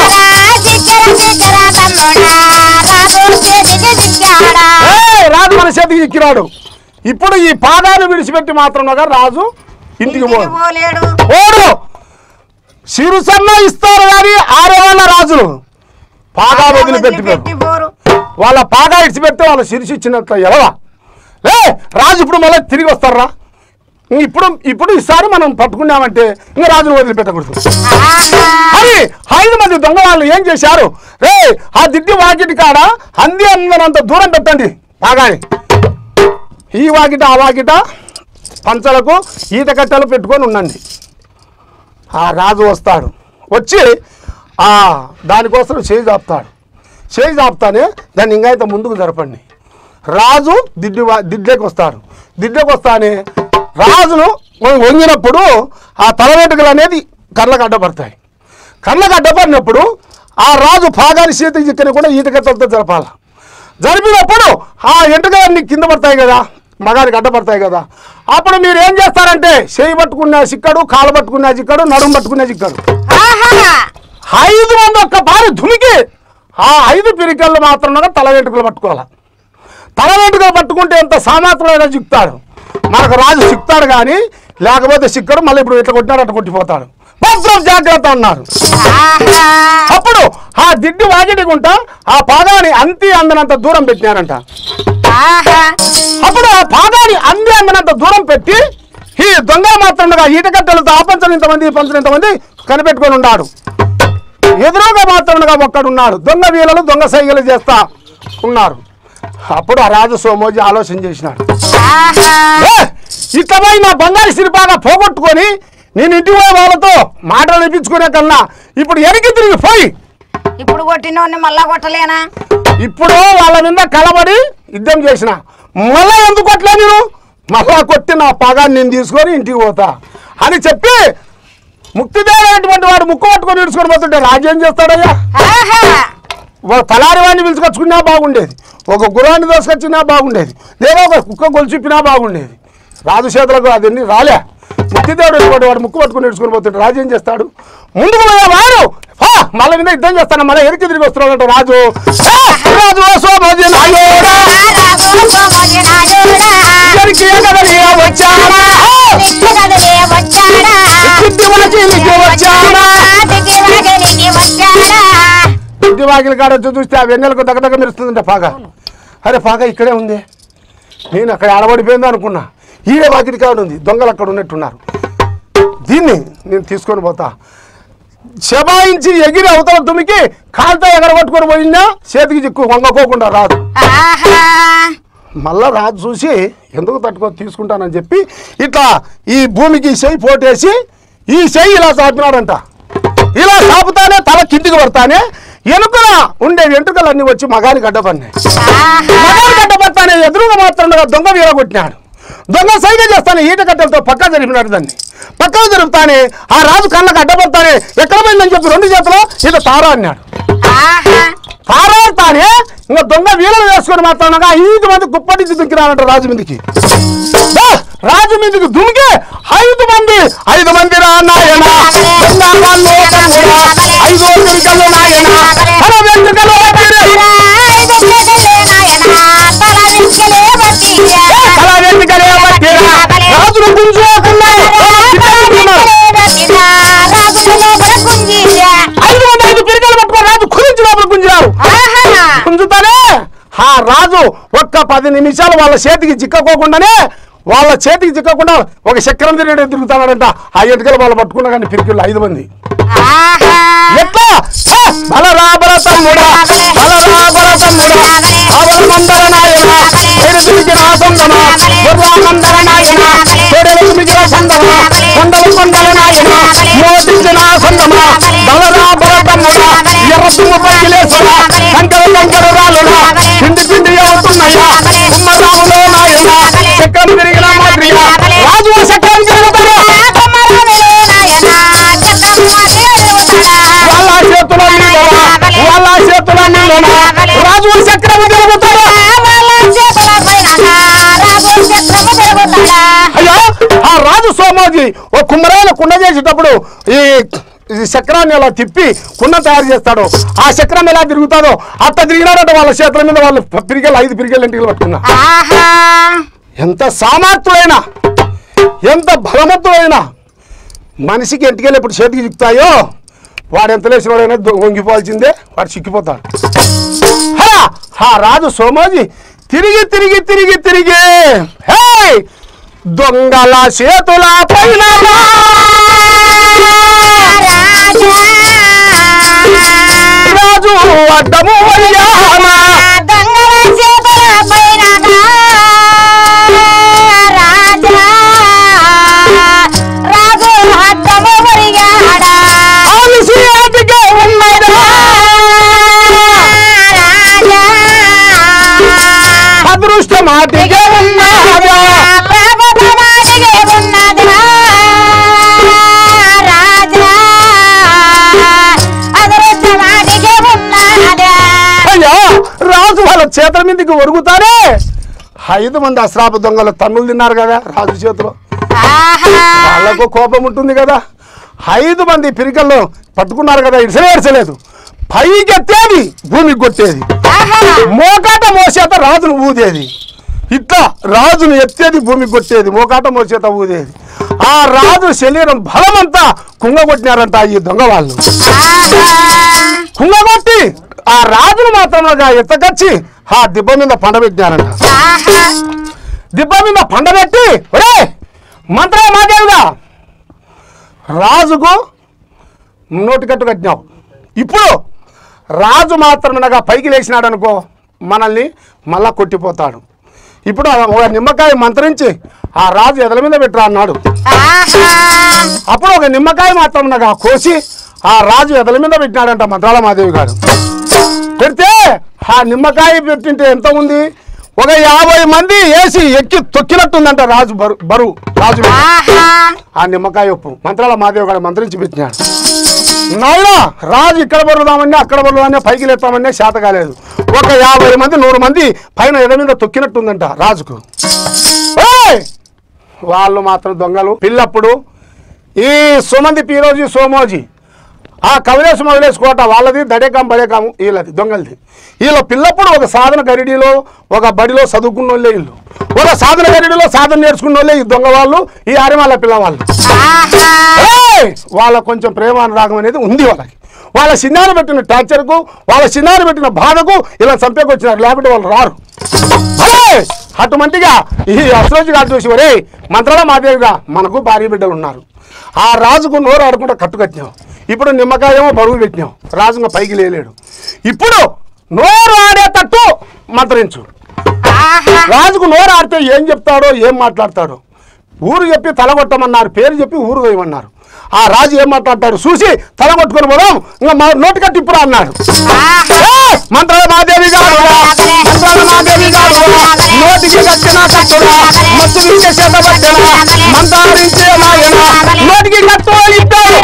ఏయ్! రాజు మన చేతికి చిక్కిరాడు ఇప్పుడు ఈ పాదాలు విడిచిపెట్టి మాత్రమే రాజు ఇంటికి పోడు పోలేడు ఓడు సిరుసన్న ఇస్తారు కానీ ఆడవాళ్ళ రాజులు పాగా వదిలిపెట్టి పెట్టి పోరు వాళ్ళ పాగా ఇడిచిపెడితే వాళ్ళ శిరిసి ఇచ్చినట్లు ఎలవా లే రాజు ఇప్పుడు మళ్ళీ తిరిగి వస్తారా ఇంక ఇప్పుడు ఇప్పుడు ఈసారి మనం పట్టుకున్నామంటే ఇంకా రాజును వదిలిపెట్టకూడదు అని ఐదు మంది దొంగ వాళ్ళు ఏం చేశారు రే ఆ దిడ్డి వాకిటి కాడ అంది అందనంత దూరం పెట్టండి పాగాని ఈ వాకిట ఆ వాకిట పంచలకు ఈత కట్టెలు పెట్టుకొని ఉండండి ఆ రాజు వస్తాడు వచ్చి ఆ దానికోసం చేయి చాపుతాడు చేయి చాపుతానే దాన్ని ఇంకా అయితే ముందుకు జరపండి రాజు దిడ్డి వా- దిడ్డకి వస్తాడు దిడ్డకి వస్తానే రాజును వం- వంగినప్పుడు ఆ తల వెంట్రుకలు అనేది కళ్ళకు అడ్డపడతాయి కళ్ళకు అడ్డపడినప్పుడు ఆ రాజు పాగాని చేతికి చిక్కని కూడా ఈతకత్తలతో జరపాల జరిపినప్పుడు ఆ ఎంటుకలన్నీ కింద పడతాయి కదా మగానికి అడ్డపడతాయి కదా అప్పుడు మీరు ఏం చేస్తారంటే చేయి పట్టుకున్న చిక్కడు కాలు పట్టుకున్న చిక్కడు నడుము పట్టుకున్న చిక్కడు ఐదు మంది ఒక్క పారి ధుమికి ఆ ఐదు పిరికల్లో మాత్రం తల వెంట్రుకలు పట్టుకోవాలి తల వెంట్రుకలు పట్టుకుంటే ఎంత సామాత్రమైనా చిక్తాడు మనకు రాజు చిక్తాడు కానీ లేకపోతే చిక్కడు మళ్ళీ ఇప్పుడు ఇట్లా కొట్టినాడు అట్లా కొట్టిపోతాడు మాత్రం జాగ్రత్త అన్నారు అప్పుడు ఆ దిడ్డి వాకిటికుంటా ఆ పాదాన్ని అంతి అందనంత దూరం పెట్టినారంట అప్పుడు ఆ పాదాన్ని అంది అందనంత దూరం పెట్టి ఈ దొంగ మాత్రంగా ఈటకట్టెలతో ఆ పంచని ఇంతమంది ఈ పంచని ఇంతమంది కనిపెట్టుకొని ఉన్నాడు ఎదురుగా మాత్రంగా ఒక్కడున్నాడు దొంగ వీళ్ళలు దొంగ సైగలు చేస్తా ఉన్నారు అప్పుడు ఆ రాజు సోమోజీ ఆలోచన చేసినాడు ఏ, ఇట్లా పోయి నా బంగారు సిరిపాగా పోగొట్టుకొని నేను ఇంటికి పోయే వాళ్ళతో మాటలు అనిపించుకునే కన్నా ఇప్పుడు వెనక్కి తిరిగి పోయి ఇప్పుడు కొట్టినోడిని మళ్ళా కొట్టలేనా ఇప్పుడు వాళ్ళ మీద కలబడి యుద్ధం చేసిన మళ్ళా ఎందుకు కొట్టలే నేను మళ్ళా కొట్టి నా పగాన్ని నేను తీసుకొని ఇంటికి పోతా అని చెప్పి ముక్తిదేవుడైనటువంటి వాడు ముక్కు పట్టుకొని ఇడుచుకొని పోతుంటే రాజు ఏం చేస్తాడయ్యా ఆహా ఒక తలారి వాడిని పిలుచుకొచ్చుకున్నా బాగుండేది ఒక గురాన్ని దోసుకొచ్చినా బాగుండేది లేదా ఒక కుక్క గొలుచిప్పినా బాగుండేది రాజు చేతులకు అదన్నీ రాలే ముక్తిదేవుడు అనేటువంటి వాడు ముక్కు పట్టుకుని నేర్చుకుని పోతుంటే రాజు ఏం చేస్తాడు ముందుకు పోయేవాడు హా, మళ్ళీ మీద యుద్ధం చేస్తాను మళ్ళీ ఎరికి తిరిగి వస్తున్నాడు రాజు "హే, రాజు సోమోజీ నాయోడా, ఎరికి ఎగరని వచ్చాడా సిద్ధి వాకిలికి వచ్చాడా సిద్ధి వాకిలి కాడ వచ్చి చూస్తే ఆ వెన్నెలకు దగ్గర మెరుస్తుందంట పాగా అరే పాగా ఇక్కడే ఉంది నేను అక్కడ అలవడిపోయింది అనుకున్నా ఈడే వాకిటి కాడ ఉంది దొంగలు అక్కడ ఉన్నట్టున్నారు దీన్ని నేను తీసుకొని పోతా శబాయించి ఎగిరి అవతల తుమికి కాలుతో ఎగరగొట్టుకొని పోయిందా చేతికి చిక్కు వంగకోకుండా రాదు మళ్ళా రాజు చూసి ఎందుకు తట్టుకో తీసుకుంటానని చెప్పి ఇట్లా ఈ భూమికి ఈ చెయ్యి పోటేసి ఈ చెయ్యి ఇలా చాపినాడంట ఇలా చాపుతానే తల కిందికి పడతానే ఎనుకల ఉండే వెంట్రుకలన్నీ వచ్చి మగానికి అడ్డపడినాయి మగానికి అడ్డపడతానే ఎదురుగా మాత్రం దొంగ వీర కొట్టినాడు దొంగ సైగ చేస్తానే ఈట కట్టెలతో పక్క జరిపినాడు దాన్ని పక్కన జరుపుతానే ఆ రాజు కళ్ళకు అడ్డపడతానే ఎక్కడ పోయిందని చెప్పి రెండు చేతులు ఇట్లా తారా అన్నాడు పారాడతానే ఇంకా దొంగ వీళ్ళు వేసుకొని మాట్లాడగా ఐదు మంది కుప్పటి దుక్కిరానంట రాజు మీదకి బా, రాజు మీదకి దుమికి ఐదు మంది ఐదు మంది రా నాయన దొంగ వాళ్ళు ఒకరురా, ఐదు వెంట్రుకలు నాయన తల వెంట్రుకలు ఒకరు. తల వెంట్రుకలే వట్టిరా. రాజును గుంజుకోకుండా ఐదు మంది ఐదు పిరికలు పట్టుకొని రాజు కురించి లోపల గుంజారు గుంజుతానే ఆ రాజు ఒక్క పది నిమిషాలు వాళ్ళ చేతికి చిక్కకోకుండానే వాళ్ళ చేతికి చిక్కకుండా ఒక చక్రం తిరిగి తిరుగుతాడంట ఆ ఎటుకలు వాళ్ళు పట్టుకున్నా కానీ పిరికిళ్ళు ఐదు మంది ఆహా ఎట్లా ఛే! బలరా బల తమ్ముడా బలరా బల తమ్ముడా అవల మందర నాయన ఎడుదిరిగి నా సొందమా బుర్రా మందర నాయన చెడలకు మిగిల సొందమా కొండల కొండల నాయన మోటించి నా సొందమా బలరా బల తమ్ముడా ఎర్ర తుమ్ము పైకిలేసరా కంకర కంకర రాలుడా పిండి పిండి అవుతున్నాయా కుమ్మరాములో నాయన చక్రం తిరిగిన మాదిరిగా రాజు చక్రం తిరుగుతాడు వాళ్ళ చేతుల నీళ్ళనా వాళ్ళ చేతుల నీళ్ళనా రాజు చక్రము తిరుగుతాడు అయ్యో ఆ రాజు సోమాజీ ఓ కుమ్మరాయన కుండ చేసేటప్పుడు ఈ ఈ చక్రాన్ని అలా తిప్పి కుండ తయారు చేస్తాడు ఆ చక్రం ఎలా తిరుగుతాడో అట్ట తిరిగినాడట వాళ్ళ చేతుల మీద వాళ్ళు పిరిగలు ఐదు పిరిగలు ఇంటికి పట్టుకున్నా ఎంత సామర్థ్యుడైన ఎంత బలవంతుడైన మనిషికి ఎంటికెళ్ళి ఇప్పుడు చేతికి చిక్కుతాయో వాడు ఎంత లేచిన వాడైనా దొ- వంగిపోవాల్సిందే వాడు చిక్కిపోతాడు హా! ఆ రాజు సోమాజీ తిరిగి తిరిగి తిరిగి తిరిగి హే దొంగల చేతుల పైన రాజు అడ్డము వయ్యామా ఆలిసి ఏటిగా ఉన్నదా అదృష్టమాటిగా ఉన్నదా అయ్యా రాజు వాళ్ళ చేతుల మీదకి ఒరుగుతారే ఐదు మంది అశ్రాప దొంగలు తన్నులు తిన్నారు కదా రాజు చేతిలో వాళ్ళకు కోపం ఉంటుంది కదా ఐదు మంది పిరికల్లో పట్టుకున్నారు కదా ఇడిసలే ఇడిసలేదు పైకి ఎత్తేది భూమికి కొట్టేది మోకాట మోసేత రాజును ఊదేది ఇట్లా రాజును ఎత్తేది భూమికి కొట్టేది మోకాట మోసేత ఊదేది ఆ రాజు శరీరం బలమంతా కుంగగొట్టినారంట ఈ దొంగ వాళ్ళు కుంగగొట్టి ఆ రాజును మాత్రం ఎత్తగచ్చి ఆ దిబ్బ మీద పండబెట్టినారంట దిబ్బ మీద పండబెట్టి ఒరే మంత్ర మాదేవుగా రాజుకు నోటికట్టు కట్టినావు ఇప్పుడు రాజు మాత్రమనగా పైకి లేచినాడు అనుకో మనల్ని మళ్ళా కొట్టిపోతాడు ఇప్పుడు ఒక నిమ్మకాయ మంత్రించి ఆ రాజు ఎదల మీద పెట్టరా అన్నాడు అప్పుడు ఒక నిమ్మకాయ మాత్రమనగా కోసి ఆ రాజు ఎదల మీద పెట్టినాడంట మంత్రాల మాదేవి గారు పెడితే ఆ నిమ్మకాయ పెట్టింటే ఎంత ఉంది ఒక యాభై మంది వేసి ఎక్కి తొక్కినట్టుందంట రాజు బరు బరువు రాజు మీద. ఆ నిమ్మకాయ ఉప్పు మంత్రాల మాదేవి గారు మంత్రించి పెట్టినాడు నాయన రాజు ఇక్కడ బరుదామని అక్కడ బరుదామని పైకి లేస్తామని శాత కాలేదు ఒక యాభై మంది నూరు మంది పైన ఎద మీద తొక్కినట్టుందంట రాజుకు ఓయ్! వాళ్ళు మాత్రం దొంగలు పిల్లప్పుడు ఈ సుమంది పీరోజీ సోమోజీ ఆ కవిలేసి మొదలేసుకోట వాళ్ళది దడేకాం బడేకాం వీళ్ళది దొంగలది వీళ్ళ పిల్లప్పుడు ఒక సాధన గరిడిలో ఒక బడిలో చదువుకున్న వాళ్ళే వీళ్ళు ఒక సాధన గరిడిలో సాధన నేర్చుకున్న వాళ్ళే ఈ దొంగ వాళ్ళు ఈ ఆరిమాల పిల్లవాళ్ళు ఏయ్! వాళ్ళ కొంచెం ప్రేమ అనురాగం అనేది ఉంది వాళ్ళకి వాళ్ళ చిన్నారి పెట్టిన టార్చర్కు వాళ్ళ చిన్నారి పెట్టిన బాధకు ఇలా చంపేకి వచ్చినారు లేకపోతే వాళ్ళు రారు ఏయ్! అటువంటిగా ఈ అసరోజు గారు చూసి ఒరే మంత్రాల మాదేవిగా మనకు భార్య బిడ్డలు ఉన్నారు ఆ రాజుకు నోరు ఆడకుండా కట్టు కట్టినాం ఇప్పుడు నిమ్మకాయేమో బరువు పెట్టినాం రాజుగా పైకి లేలేడు ఇప్పుడు నోరు ఆడేటట్టు మంత్రించు రాజుకు నోరు ఆడితే ఏం చెప్తాడో ఏం మాట్లాడతాడో ఊరు చెప్పి తలగొట్టమన్నారు పేరు చెప్పి ఊరు వేయమన్నారు ఆ రాజు ఏం మాట్లాడతాడు చూసి తలగొట్టుకొని పోదాం ఇంకా మా నోటి కట్టి ఇప్పుడు అన్నాడు ఏయ్! మంత్రాల మాదేవి గారు మంత్రాల మాదేవి గారు నోటికి కట్టిన కట్టుడా మత్తు వింటే చేత పట్టిన మంత్రాలించే మాయన నోటికి కట్టు ఇద్దాడు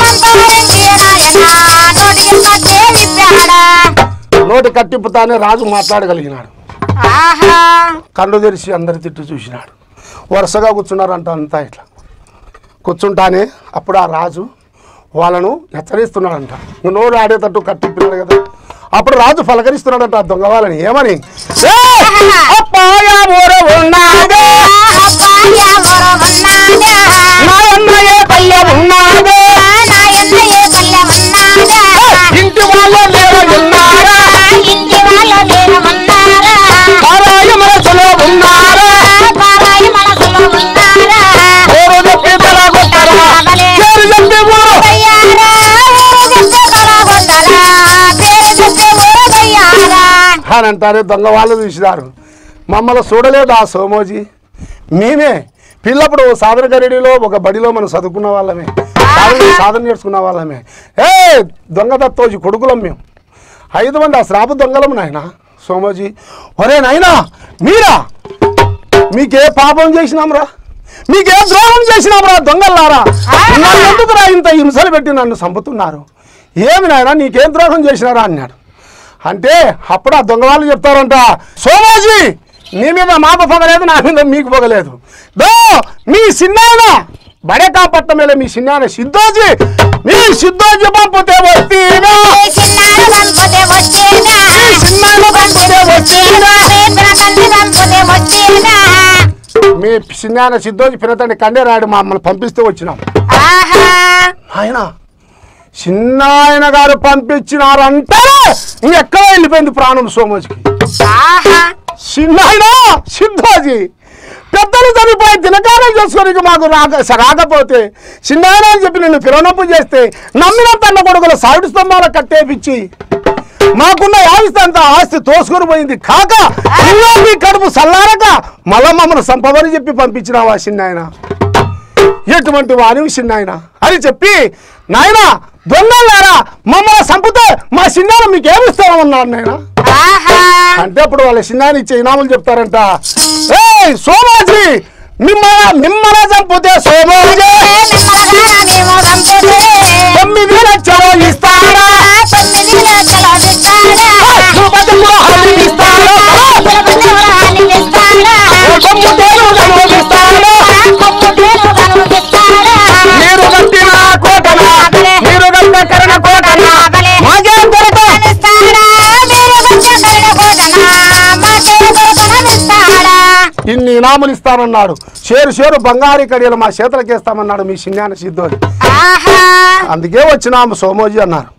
నోటి కట్టిప్పుతానే రాజు మాట్లాడగలిగినాడు కళ్ళు తెరిచి అందరి తిట్టు చూసినాడు వరుసగా కూర్చున్నారంట అంతా ఇట్లా కూర్చుంటానే అప్పుడు ఆ రాజు వాళ్ళను హెచ్చరిస్తున్నాడంట నువ్వు నోరు ఆడేటట్టు కట్టిప్పినాడు కదా అప్పుడు రాజు పలకరిస్తున్నాడంట ఆ దొంగ వాళ్ళని ఏమని "ఏయ్! అప్పాయ ఊర ఉన్నాదే నాయన్న ఏ పల్లె ఉన్నాదే ఇంటి వాళ్ళు లేరు ఉన్నారా పారాయ మనసులో ఉన్నారా పేరు చెప్పి తలగొట్టరా పేరు చెప్పి ఊరు అని అంటారే దొంగ వాళ్ళు చూసినారు మమ్మల్ని చూడలేదు ఆ సోమోజీ మేమే పిల్లప్పుడు సాధన గరిడిలో ఒక బడిలో మనం చదువుకున్న వాళ్ళమే సాధన సాధన నేర్చుకున్న వాళ్ళమే ఏ దొంగ దత్తోజీ కొడుకులం మేము ఐదు మంది ఆ శ్రాపు దొంగలం నాయన సోమోజీ ఒరే నాయనా మీరా మీకే పాపం చేసినాంరా మీకే ద్రోహం చేసినాంరా దొంగల్లారా నన్ను ఎందుకురా ఇంత హింసలు పెట్టి నన్ను చంపుతున్నారు ఏమి నాయనా నీకేం ద్రోహం చేసినారా అన్నాడు అంటే అప్పుడు ఆ దొంగ వాళ్ళు చెప్తారంట సోమాజీ నీ మీద మాకు పొగలేదు నా మీద మీకు పొగలేదు దో మీ సిన్నాయన బడే కాపట్ల మీద మీ సిన్నాయన సిద్ధోజీ మీ సిద్ధోజీ పంపితే వస్తీనా చిన్నాడు దంపతే వచ్చేనా చిన్నాడు పంపితే వస్తీనా తండ్రి దంపతే వచ్చేనా మీ సిన్నాయన సిద్ధోజీ పినతండి కండేరాడు మమ్మల్ని పంపిస్తే వచ్చినాం ఆహా ఆయన చిన్నాయన గారు పంపించినారంటే ఇంకెక్కడ వెళ్ళిపోయింది ప్రాణం సోమోజీకి ఆహా చిన్నాయన సిద్ధోజీ పెద్దలు చనిపోయి దినకారం చేసుకొని మాకు రాక రాకపోతే చిన్నాయన అని చెప్పి నిన్ను పిలవనప్పు చేస్తే నమ్మిన తన్న కొడుకుల సాయుడు స్తంభాల కట్టేపిచ్చి మాకున్న ఆస్తి ఆస్తి తోసుకొని పోయింది కాక ఇంకా మీ కడుపు సల్లారక మళ్ళా మమ్మల్ని సంపదని చెప్పి పంపించినావా చిన్నాయన ఎటువంటి వాణి చిన్నాయన అని చెప్పి నాయన దొంగలారా మమ్మల్ని చంపితే మా చిన్నాయన మీకు ఏమిస్తామన్నాడు నాయన ఆహా అంటే అప్పుడు వాళ్ళ చిన్నాయన ఇచ్చే ఇనాములు చెప్తారంట ఏ సోమాజీ మిమ్మల్ని మిమ్మల్ని చంపితే సోమాజీ మిమ్మల్ని మేము దంపతే తొమ్మిది లక్షలు ఇస్తాడా తొమ్మిది లక్షలు ఇస్తాడా తిరుపతి గృహాలు ఇస్తాడా తిరుపతి ఇస్తాడా కొమ్ముటేలు కనుగొనిస్తాడా? కొమ్ముటేలు కనుగిస్తాడా మీరు కట్టిన కోటన మీరు కట్టిన కరణ కోటన మాకేం కొరత ఇస్తాడా మీరు వచ్చే కోటనా మాకే ఇస్తాడా ఇన్ని ఇనాములు ఇస్తానన్నాడు షేరు షేరు బంగారు కడియలు మా చేతులకి ఇస్తామన్నాడు మీ చిన్నాయన సిద్ధోజీ ఆహా అందుకే వచ్చినాము సోమోజీ అన్నారు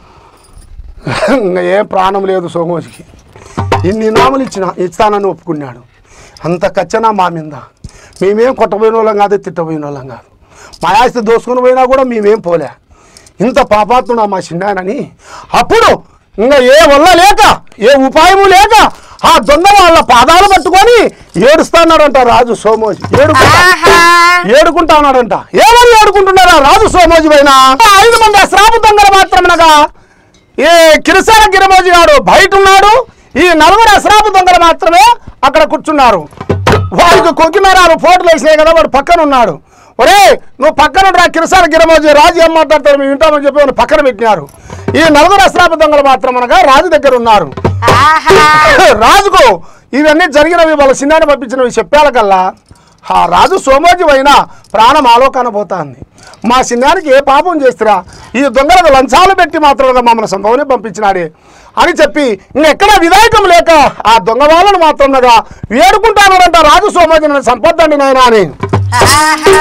ఇంకా ఏం ప్రాణం లేదు సోమోజీకి ఇన్ని నాములు ఇచ్చిన ఇస్తానని ఒప్పుకున్నాడు అంత కచ్చనా మా మీద మేమేం కొట్టబోయిన వాళ్ళం కాదు తిట్టబోయిన వాళ్ళం కాదు మా ఆస్తి దోసుకుని పోయినా కూడా మేమేం పోలే ఇంత పాపాత్ముడా మా చిన్నాయనని అప్పుడు ఇంకా ఏ వల్ల లేక ఏ ఉపాయము లేక ఆ దొంగ వాళ్ళ పాదాలు పట్టుకొని ఏడుస్తాన్నాడంట రాజు సోమోజీ ఏడుకుంటా ఆహా ఏడుకుంటా ఉన్నాడంట ఏమని ఏడుకుంటున్నారా రాజు సోమోజీ పైన ఐదు మంది ఆ శ్రాపు దొంగలు మాత్రమనగా ఈ కిరసాల గిరిమోజీ గారు బయట ఉన్నాడు ఈ నలుగురు అశ్రాపు దొంగలు మాత్రమే అక్కడ కూర్చున్నారు వారికి కొక్కినారాలు ఫోటోలు వేసినాయి కదా వాడు పక్కన ఉన్నాడు ఒరే నువ్వు పక్కన రా కిరసాల గిరిమోజీ రాజు ఏం మాట్లాడతారు మేము వింటామని చెప్పి వాడిని పక్కన పెట్టినారు ఈ నలుగురు అశ్రాపు దొంగలు మాత్రం అనగా రాజు దగ్గర ఉన్నారు ఆహా రాజుకు ఇవన్నీ జరిగినవి వాళ్ళ చిన్నాన్ని పంపించినవి చెప్పాలకల్లా ఆ రాజు సోమోజీ అయినా ప్రాణం ఆలోకన పోతాంది మా చిన్నానికి ఏ పాపం చేస్తురా ఈ దొంగలకు లంచాలు పెట్టి మాత్రమే మమ్మల్ని సంభవని పంపించినాడే అని చెప్పి ఇంకెక్కడ విధాయకం లేక ఆ దొంగ వాళ్ళను మాత్రంగా వేడుకుంటానంట రాజు సోమోజీ నన్ను సంపద్దండి నాయన అని ఆహా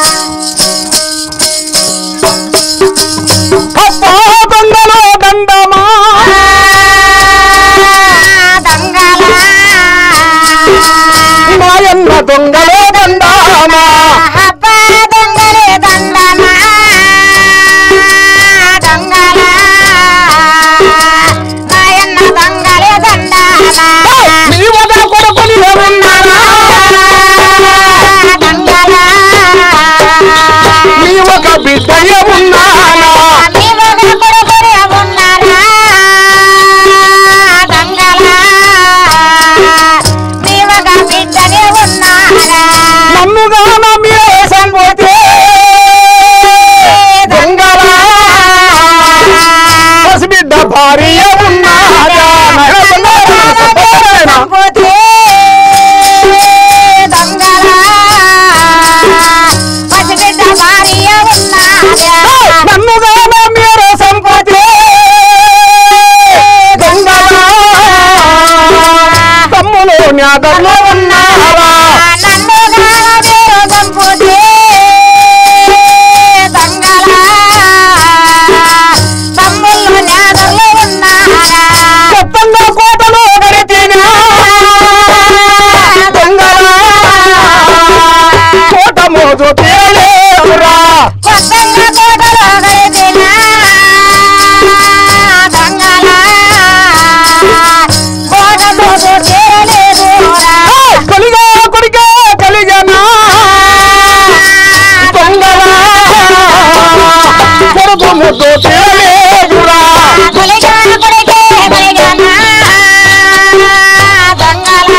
అబ్బా దొంగలో దండమా దొంగలా మాయన్న దొంగలో దండమా అబ్బా దొంగలే దండమా దొంగలా నాయన్న దొంగలే దండమా నీ వద కొడుకుని ఉన్నారా దొంగలా నీ ఒక బిడ్డయ్య ఉన్నారా నీవుగా కొడుకునే ఉన్నారా దొంగలా నీవుగా బిడ్డనే ఉన్నారా నన్నుగా నమ్మిరే సంపోతే దొంగలా పసిబిడ్డ భార్య ఉన్నారా నయన సంపోతేనా? పోతే దొంగలా పసిబిడ్డ భార్య ఉన్నారా నన్నుగా నమ్మిరే సంపోతే దొంగలా తమ్ములు న్యాదల్లో ఉన్నారా నన్నుగా మీరు చంపుతే దొంగలా తమ్ముళ్ళు నేదలు ఉన్నారా కొత్తగా కోటలో గడిపినా దొంగలా కోట మోజు తీరలేవురా కొత్తగా కోటలో గడిపిన దొంగలా కొడుకు ముద్దు తీరలేదురా కొలిగా కొలిగే కొలిగనా దొంగల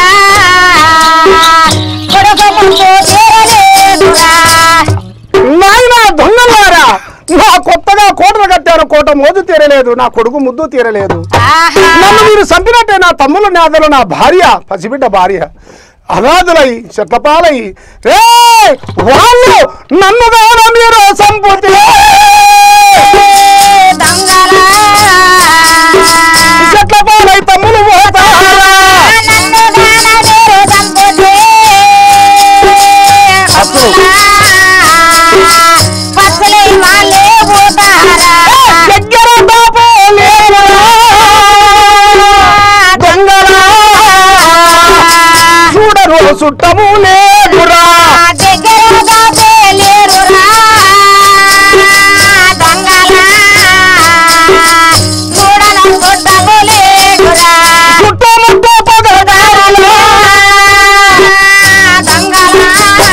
కొడుకు ముందు తీరలేదురా నాయన దొంగలారా నా కొత్తగా కోటలు కట్టారు కోట మోదు తీరలేదు నా కొడుకు ముద్దు తీరలేదు ఆహా నన్ను మీరు చంపినట్టే నా తమ్ముల నేతలు నా భార్య పసిబిడ్డ భార్య అనాథులై చెట్లపాలై రే వాళ్ళు నన్ను గాన మీరు సంపుతే దొంగల చెట్లపాలై తమ్ములు పోతారా నన్ను గాన మీరు చంపుతే పచ్చలై వాళ్ళే పోతారా దగ్గర బాబు లేరురా. దొంగలా చూడరు చుట్టము లేదురా దగ్గర దాటే లేరురా దొంగలా చూడన గుడ్డము లేదురా చుట్టముట్టు పగలదారులు దొంగలా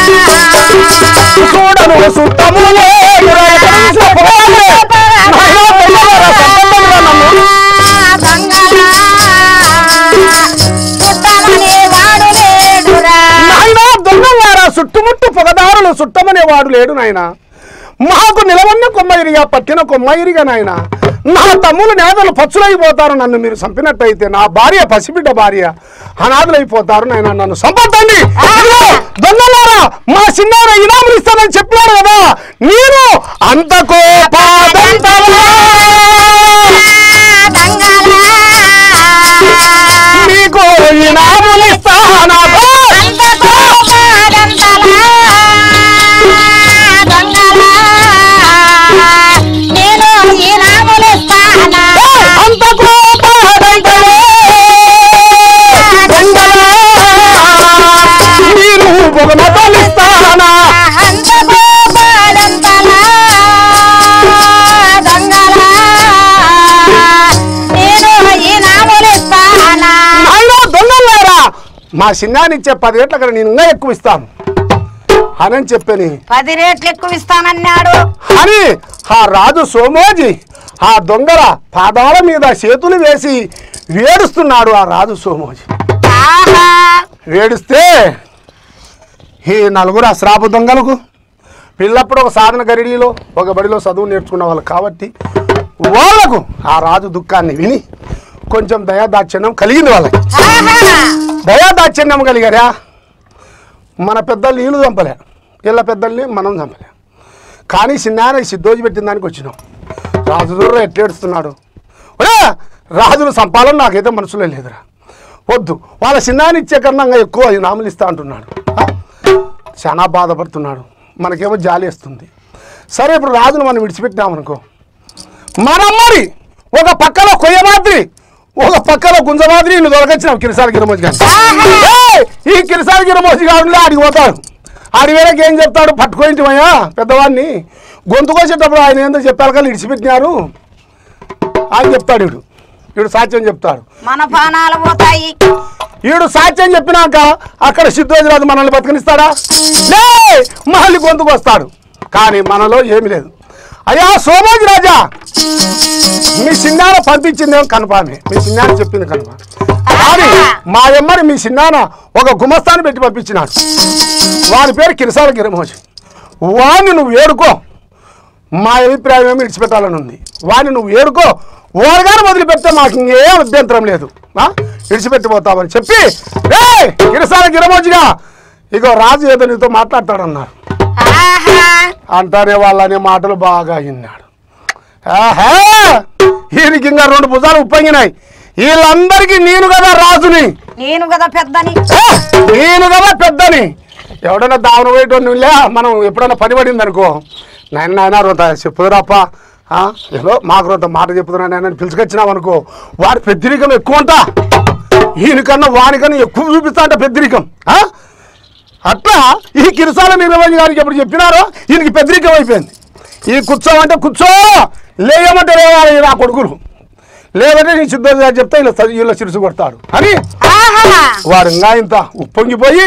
చూడను చుట్టము లేదురా ఎక్కడ పోవాలి? నాయనా దొంగలారా, చంపండిరా నన్ను. నాయనా దొంగలారా చుట్టుముట్టు పొగదారులు చుట్టమనే వాడు లేడు నాయన మాకు నిలవన్న కొమ్మయిరిగా పట్టిన కొమ్మయిరిగా నాయన నా తమ్ములు నేతలు పచ్చులైపోతారు నన్ను మీరు చంపినట్టయితే నా భార్య పసిబిడ్డ భార్య అనాథులైపోతారు నాయన నన్ను సంపొద్దండి ఇదిగో, దొంగలారా మా చిన్నార ఇనాములు ఇస్తానని చెప్పినారు కదా నేను అంత కోపాదంతలా మీకు ఇనాములు ఇస్తానా అంత కోపాదంతలా దొంగలా మీరు బొగమతలు ఇస్తానా నాయనా దొంగలారా మా చిన్నానిచ్చే పది గంటల కన్నా నేను ఇంకా ఎక్కువ ఇస్తాను అని చెప్పని పది రేట్లు ఎక్కువ ఇస్తానన్నాడు అని ఆ రాజు సోమోజీ ఆ దొంగల పాదాల మీద చేతులు వేసి వేడుస్తున్నాడు ఆ రాజు సోమోజీ ఆహా వేడిస్తే ఈ నలుగురు అశ్రాపు దొంగలకు పిల్లప్పుడు ఒక సాధన గరిడిలో ఒక బడిలో చదువు నేర్చుకున్న వాళ్ళు కాబట్టి వాళ్ళకు ఆ రాజు దుఃఖాన్ని విని కొంచెం దయాదాక్షిణ్యం కలిగింది వాళ్ళకి ఆహా దయాదాక్షిణ్యం కలిగారా మన పెద్దల్ని వీళ్ళు చంపలే వీళ్ళ పెద్దల్ని మనం చంపలే కానీ చిన్నాయన సిద్ధోజి పెట్టిన దానికి వచ్చినాం రాజు దూరం ఎట్లేడుస్తున్నాడు ఒరే రాజును చంపాలని నాకైతే మనసులో లేదురా వద్దు వాళ్ళ చిన్నాయన ఇచ్చే కన్నా ఇంకా ఎక్కువ నాములు ఇస్తా అంటున్నాడు ఆ? చాలా బాధపడుతున్నాడు మనకేమో జాలి వేస్తుంది సరే ఇప్పుడు రాజును మనం విడిచిపెట్టినామనుకో మనమ్మడి ఒక పక్కలో కొయ్య మాదిరి ఒక పక్కలో గుంజ మాదిరి నువ్వు దొరకొచ్చినావు కిరసాల గిరమోజి గారు ఏయ్! ఈ కిరసాల గిరమోజి గారు ఆడికి పోతాడు ఆడి వేళకి ఏం చెప్తాడు పట్టుకోయింటిమయ్యా పెద్దవాడిని గొంతు కోసేటప్పుడు ఆయన ఏందో చెప్పారు కానీ ఇడిచిపెట్టినారు అని చెప్తాడు వీడు వీడు సాక్ష్యం చెప్తాడు మన పానాలు పోతాయి వీడు సాక్ష్యం చెప్పినాక అక్కడ సిద్ధోజరాజు మనల్ని బతికనిస్తాడా లే మళ్ళీ గొంతుకు వస్తాడు కానీ మనలో ఏమీ లేదు అయ్యా సోమోజీ రాజా మీ చిన్నాన పంపించిందేమో కనపామే మీ చిన్నాన చెప్పింది కనపా కానీ మా ఎమ్మని మీ చిన్నాన ఒక గుమస్తాన్ని పెట్టి పంపించినాడు వాని పేరు కిరసాల గిరమోజీ వాడిని నువ్వు ఏడుకో మా అభిప్రాయం ఏమి విడిచిపెట్టాలని ఉంది వాడిని నువ్వు ఏడుకో ఓరగానే వదిలిపెడితే మాకు ఇంకేం అభ్యంతరం లేదు ఆ? విడిచిపెట్టిపోతామని చెప్పి రే గిరసాల గిరమోజిగా ఇగో రాజు ఏదో నీతో మాట్లాడతాడన్నారు ఆహా అంటానే వాళ్ళనే మాటలు బాగా విన్నాడు ఆహా ఈయనకి ఇంకా రెండు భుజాలు ఉప్పొంగినాయి వీళ్ళందరికీ నేను కదా రాజుని నేను కదా పెద్దని ఏ, నేను కదా పెద్దని ఎవడైనా దావన పోయేటోని లే మనం ఎప్పుడైనా పని పడింది అనుకో నాయన నాయన రొంత చెప్పుదురాప్ప ఆ, ఏదో మాకు రొంత మాట చెప్పుతున్నా నాయన పిలుచుకొచ్చినాం అనుకో వాడి పెద్దరికం ఎక్కువ అంట ఈయనకన్నా వానికన్నా ఎక్కువ చూపిస్తా అంట పెద్దరికం ఆ? అట్లా ఈ కిరసాల నిర్వహణ గారికి ఎప్పుడు చెప్పినారో ఈయనకి పెద్దరికం అయిపోయింది ఈ కూర్చోమంటే కూర్చో లేయమంటే లేవాలి నా కొడుకులు లేదంటే నీ సిద్ధంగా చెప్తే ఇలా వీళ్ళ చిరుసు కొడతాడు అని ఆహా వాడు ఇంకా ఇంత ఉప్పొంగిపోయి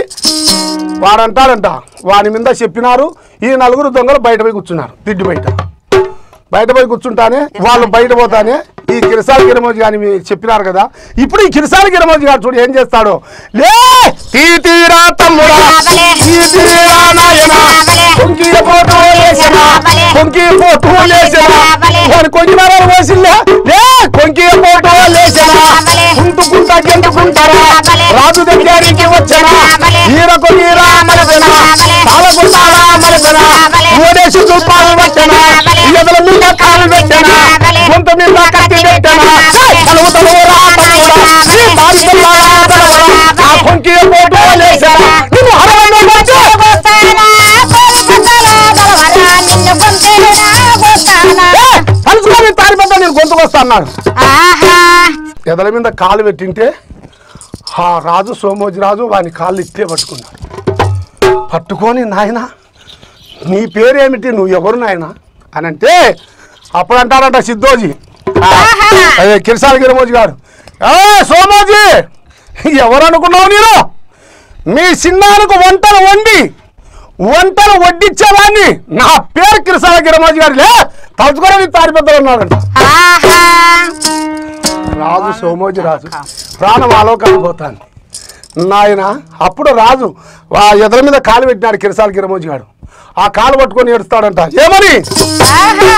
వాడంటాడంట వాని మీద చెప్పినారు ఈ నలుగురు దొంగలు బయట పోయి కూర్చున్నారు తిడ్డి బయట బయట పోయి కూర్చుంటానే వాళ్ళు బయట పోతానే ఈ కిరసాల గిరమోజీ గాని మీరు చెప్పినారు కదా ఇప్పుడు ఈ కిరసాల గిరమోజీ గారు చూడు ఏం చేస్తాడు లే తీ తీరా తమ్ముడా రావలే. తీ తీరా నాయనా రావలే. కొంకి పోటు వేసినా రావలే. కొంకి పోటు వేసినా రావలే. వాని కొంకి నరాలు వేసిందా లే కొంకి పోటు వేసినా రావలే. కుంటుకుంటా గెంటుకుంటారా రావలే. రాజు దగ్గరికి వచ్చనా రావలే. ఈరకు నీరా మలసనా రావలే. తాళకుంటారా మలసనా రావలే. ఓడేసి చూపాలు పెట్టనా రావలే. ఎదల మీద కాలు పెట్టనా రావలే. కొంత మీద కత్తి పెట్టనా రావలే. తలువు తలువురా తలువురా ఈ బాధితులారా తలువురా ఆ కొంకి పోటు వేసినా నిన్ను హరవలో వచ్చి గోస్తానా కోరుకుంటానా గలవరా నిన్ను కొంటేనా గోస్తానా తలుచుకొని తాడిపెద్ద నేను గొంతుకొస్తా అన్నాడు ఆహా ఎదల మీద కాలు పెట్టింటే ఆ రాజు సోమోజీ రాజు వాని కాళ్ళు ఇట్టే పట్టుకున్నాడు పట్టుకొని నాయన నీ పేరేమిటి నువ్వు ఎవరు నాయన అని అంటే అప్పుడు అంటాడంట సిద్ధోజీ ఆ, అదే కిరసాల గిరమోజీ గారు ఏ సోమోజీ ఎవరు అనుకున్నావు నేను మీ చిన్నానికి వంటలు వండి వంటలు వడ్డించేవాడిని నా పేరు కిరసాల గిరమోజీ గారు లే తలుచుకొని తాడి పెద్దలు ఉన్నాడంట ఆహా రాజు సోమోజీ రాజు ప్రాణం ఆలోకాలు పోతాను నాయన అప్పుడు రాజు ఆ ఎదుర మీద కాలు పెట్టినాడు కిరసాల గిరమోజీ గాడు ఆ కాలు పట్టుకొని ఏడుస్తాడంట ఏమని ఆహా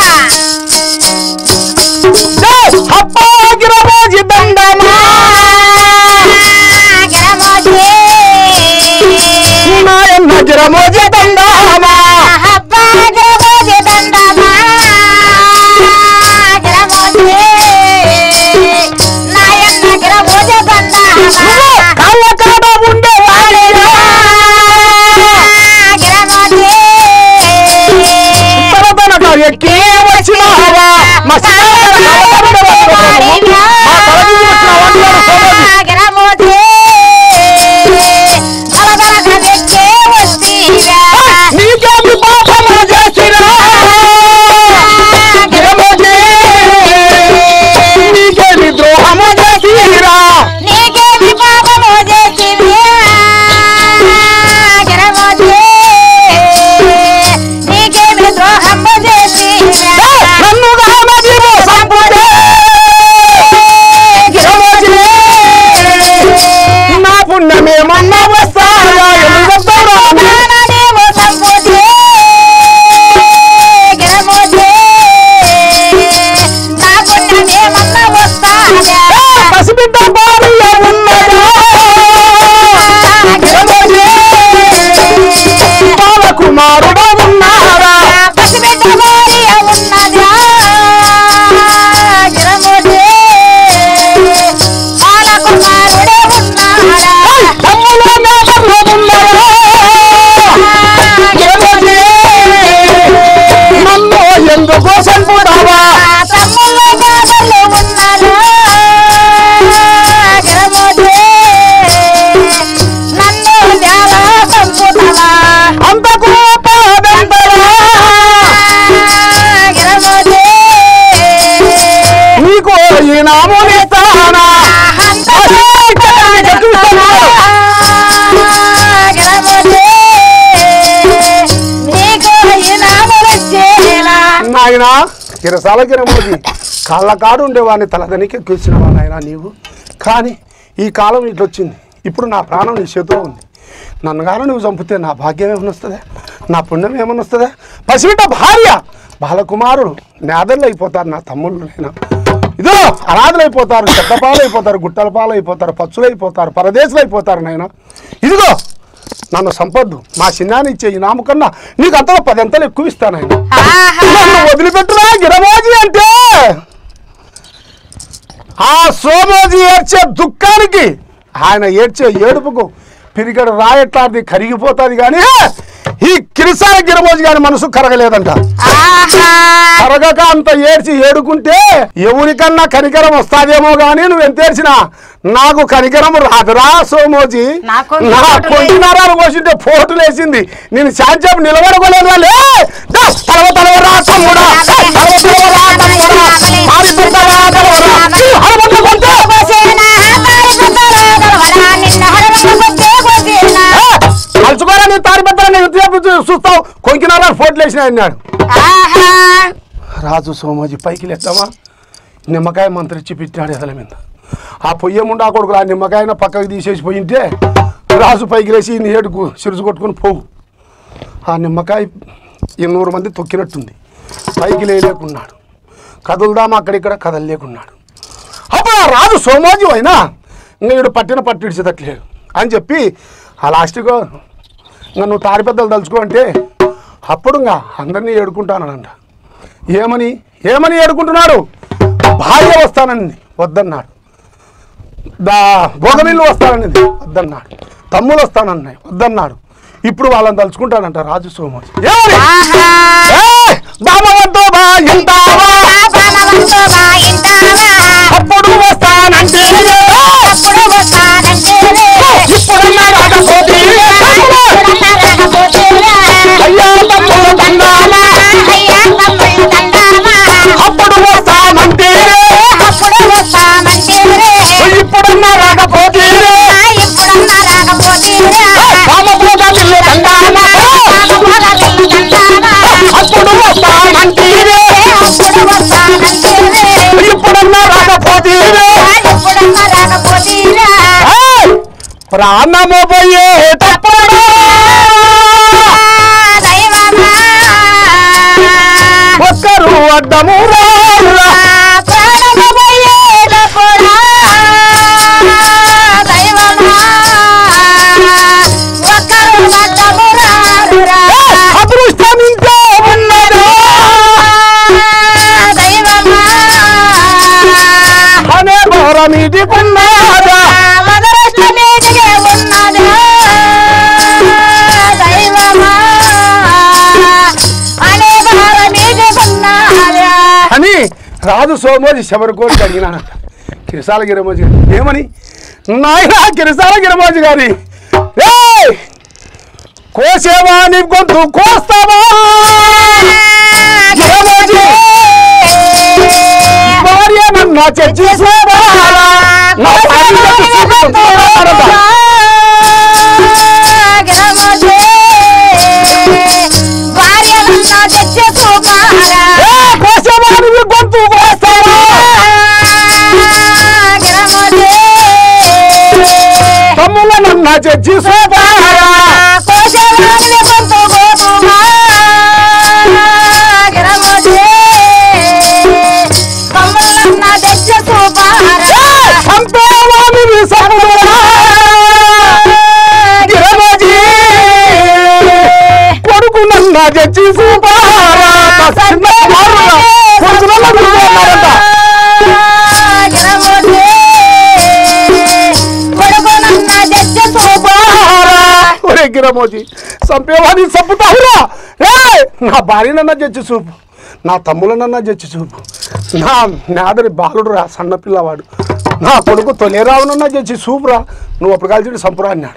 "జై అప్పా గిరమోజీ దండమా గిరమోజీ నాయన్న గిరమోజీ దండమా అబ్బా గిరమోజీ దండమా గిరమోజీ నాయన్న గిరమోజీ దండమా కళ్ళ కాడ ఉండే వాడిరా గిరమోజీ తరతనక ఎక్కి వచ్చినావా మా చిన్నాన్న కళ్ళ కాడ మా తలకి వచ్చినావా అంటాడు సోమోజీ నీకేమి పాపము చేసినా గిరమోజీ నీకేమి ద్రోహము చేసిరా నన్ను గానది మోసపుడే గిరమోజీ నా పుణ్యమేమన్నా వస్తాయా ఎలుగొద్దరా పసిబిడ్డ భార్య ఉన్నదా గిరమోజీ బాలకుమారుడు ఉన్నారా తమ్ముల మేడలు ఉన్నారా గిరమోజీ నన్ను ఎందుకు చంపుతావా అంత కోపమెంతరా నీకు ఈ నామునిస్తానా నాయన కిరసాల గిరమోజీ కాళ్ళ కాడు ఉండేవాడిని తలదనికి ఎక్కించినవా నాయన నీవు కానీ ఈ కాలం ఇట్లా వచ్చింది ఇప్పుడు నా ప్రాణం నీ చేతిలో ఉంది నన్ను గాను నువ్వు చంపితే నా భాగ్యం ఏమైనా వస్తుందా నా పుణ్యం ఏమైనా వస్తుందా పసిబిడ్డ భార్య బాలకుమారుడు నేదళ్ళు అయిపోతారు నా తమ్ముళ్ళు నేను ఇదో అనాథలు అయిపోతారు చెత్తపాలు అయిపోతారు గుట్టల పాలు అయిపోతారు పచ్చులు అయిపోతారు పరదేశులు అయిపోతారు నాయన ఇదిగో నన్ను సంపద్దు మా చిన్నాన్ని ఇచ్చే ఈ నామ కన్నా నీకు అంతలో పదంతలు ఎక్కువ ఇస్తాను ఆయన నన్ను వదిలిపెట్టురా గిరమోజీ అంటే ఆ సోమోజీ ఏడ్చే దుఃఖానికి ఆయన ఏడ్చే ఏడుపుకు పిరిగడు రాయట్లాది కరిగిపోతుంది కానీ ఈ కిరిసాల గిరమోజీ గారి మనసు కరగలేదంట కరగక అంత ఏడ్చి ఏడుకుంటే ఎవరికన్నా కనికరం వస్తాదేమో గానీ నువ్వు ఎంత ఏడ్చినా నాకు కనికరం రాదురా సోమోజీ నాకు నా పోటు కొంటి నరాలు కోసింటే పోటులు వేసింది నేను శాంచేపు నిలబడకోలేదు వాళ్ళే దా, తలవ తలవ రా తమ్ముడా దా, తలవ తలవ రా తమ్ముడా పారిపోతావా తలవరా ఈ హనుమంతుడు కొంటే కలుసుకోరా నీ తారి పెద్దరా నేను ఉద్యోగం చూస్తావు కొంకినారా ఫోటోలు వేసిన అన్నాడు రాజు సోమాజీ పైకి లేద్దామా నిమ్మకాయ మంత్రిచ్చి పెట్టాడు ఎదల మీద ఆ పొయ్యి ముండా కొడుకులు ఆ నిమ్మకాయన పక్కకి తీసేసి పోయింటే రాజు పైకి లేచి ఈ ఏడుకు సిరుసు కొట్టుకుని పోవు ఆ నిమ్మకాయ ఈ నూరు మంది తొక్కినట్టుంది పైకి లేలేకున్నాడు కదులుదామా అక్కడిక్కడ కదలలేకున్నాడు అప్పుడు ఆ రాజు సోమాజీ అయినా ఇంకా వీడు పట్టిన పట్టు ఇడిచేటట్లేడు అని చెప్పి ఆ లాస్ట్గా ఇంకా నువ్వు తాడి పెద్దలు తలుచుకో అంటే అప్పుడు ఇంకా అందరినీ ఏడుకుంటానంట ఏమని ఏమని ఏడుకుంటున్నాడు భార్య వస్తానని వద్దన్నాడు దా భోగమిల్లు వస్తానన్నది వద్దన్నాడు తమ్ములు వస్తానన్నాయి వద్దన్నాడు ఇప్పుడు వాళ్ళని తలుచుకుంటాడంట రాజు సోమాజీ ఏమని ఆహా ఏయ్! బాబవంతో బా ఇంటావా బాలవంతుగా ఇంటావా అప్పుడు వస్తానంటే అప్పుడు వస్తానంటేనే ఇప్పుడున్నా రాకపోతే ఇప్పుడన్నా రాకపోతేరా అయ్యా తమ్ముడు దండాలా అయ్యా తమ్ముళ్ళు దండామా అప్పుడు వస్తానంటే అప్పుడు వస్తానంటేనే ఇప్పుడున్నా రాకపోతే ఇప్పుడన్నా రాకపోతేరా రామపోదాలు దండాలా బాలవంతులు దండామా అప్పుడు వస్తానంటే అప్పుడు వస్తానంటేనే ఇప్పుడున్నా రాకపోతే ఇప్పుడన్నా రాకపోతేరా ప్రాణము పోయేటప్పుడు దైవమా ఒక్కరు అడ్డము రారురా ప్రాణము పోయేటప్పుడా దైవమా ఒక్కరు అడ్డము రారురా అదృష్టం ఇంట్లో ఉన్నది దైవమా అనే ఘోరమిటికున్నారా మదరష్టమేదిగే ఉన్నదా దైవమా అనే భారమేది ఉన్నదా అని రాజు సోమోజి శబరికోటి అడిగినానంట కిరసాల గిరమోజి గారు ఏమని నాయన కిరసాల గిరమోజి గారి ఏయ్! కోసేవా నీ గొంతు కోస్తావా గిరమోజి భార్య నన్న చర్చిస్తావా నా భార్య చర్చిస్తావా? ఏ, కోసేవా నీ గొంతు కోస్తావా తమ్ముల నన్న చర్చిస్తావా చంపేవాని సముద్రా గిరమోజి కొడుకు నన్న చర్చి చూపారా నా చిన్న కుమారుడా, కొడుకునల్ల విడిపోయారంట. ఒరే గిరమోజీ చంపేవాడిని చంపుతావురా ఏ నా భార్యనన్న చచ్చి చూపు నా తమ్ములనన్న చచ్చి చూపు నా నాదరి బాలుడు రా సన్న పిల్లవాడు నా కొడుకు తొలేరావునన్న చచ్చి చూపురా నువ్వు అప్పుడు కలిసి చంపురా అన్నాడు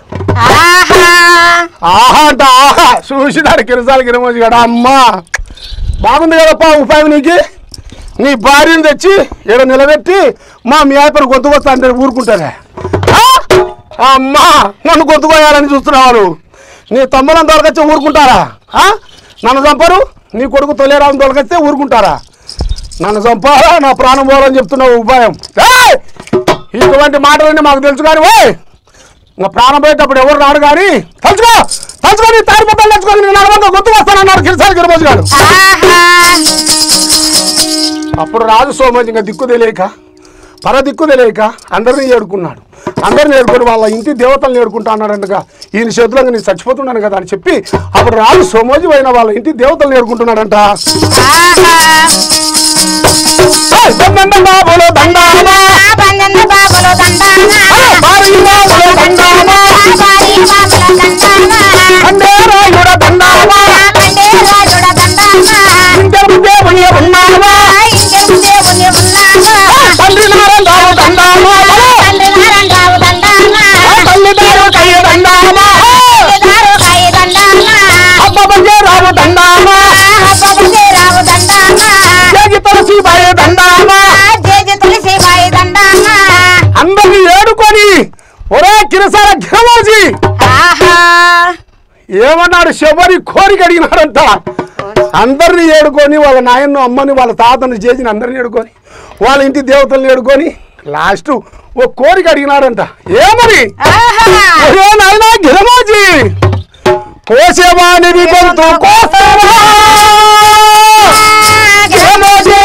ఆహా అంట ఆహా చూసినాడు కిరసాల గిరమోజీ గడ అమ్మా బాగుంది కదప్పా ఉపాయం నీకు నీ భార్యను తెచ్చి ఈడ నిలబెట్టి మా మీ ఆయపని గొంతు వస్తా అంటే ఊరుకుంటారే ఆ? అమ్మా నన్ను గొంతు కోయాలని చూస్తున్నావు నీ తమ్ములను దొరకచ్చే ఊరుకుంటారా ఆ? నన్ను చంపరు నీ కొడుకు తొలేరాని దొరకస్తే ఊరుకుంటారా నన్ను చంపారా నా ప్రాణం పోవాలని చెప్తున్నావు ఉపాయం ఏయ్! ఇటువంటి మాటలన్నీ మాకు తెలుసు కానీ ఓయ్ ఇంకా ప్రాణం పోయేటప్పుడు ఎవరు రాడు కానీ తలుచుకో తలుచుకొని తాడి పట్టాలు తెచ్చుకొని నేను నడవంగా గుర్తు వస్తానన్నాడు కిరసాల గిరిమోజు గారు అప్పుడు రాజు సోమోజు ఇంకా దిక్కు తెలియక పర దిక్కు తెలియక అందరినీ ఏడుకున్నాడు అందరిని ఏడుకొని వాళ్ళ ఇంటి దేవతలను ఏడుకుంటా అన్నాడంటగా ఈయన చేతిలో నేను చచ్చిపోతున్నాను కదా అని చెప్పి అప్పుడు రాజు సోమోజు అయిన వాళ్ళ ఇంటి దేవతలను ఏడుకుంటున్నాడంట ఏయ్, దండండ బాబులు దండానా బంధన బాబులు దండానా ఏయ్, భారీ బాబులు దండానా భారీ బాబుల దండానా కండే రాయుడ దండానా కండే రాజుడ దండానా ఇంటర్ దేవుని ఉన్నావా ఇంకెం దేవుని ఉన్నావా తండ్రి నారాయణరావు దండానా తండ్రి నారాయణరావు దండానా తల్లి దారు కయ్య దండానా దారు కాయ దండానా అబ్బ రావు దండానా రావు దండానా జగి తులసి బాయ దండానా జేజ తులసి బాయి దండానా అందరిని ఏడుకొని ఒరే కిరసాల ఘనమోజీ ఆహా ఏమన్నాడు శబరి కోరిక అడిగినాడంట అందరిని ఏడుకొని వాళ్ళ నాయన్ను అమ్మని వాళ్ళ తాతని చేసిన అందరిని ఏడుకొని వాళ్ళ ఇంటి దేవతల్ని ఏడుకొని లాస్ట్ ఓ కోరిక అడిగినారంట ఏమని ఆహా ఒరే నాయనా గిరమోజీ కోసేవానివి గొంతు కోస్తావా గిరమోజీ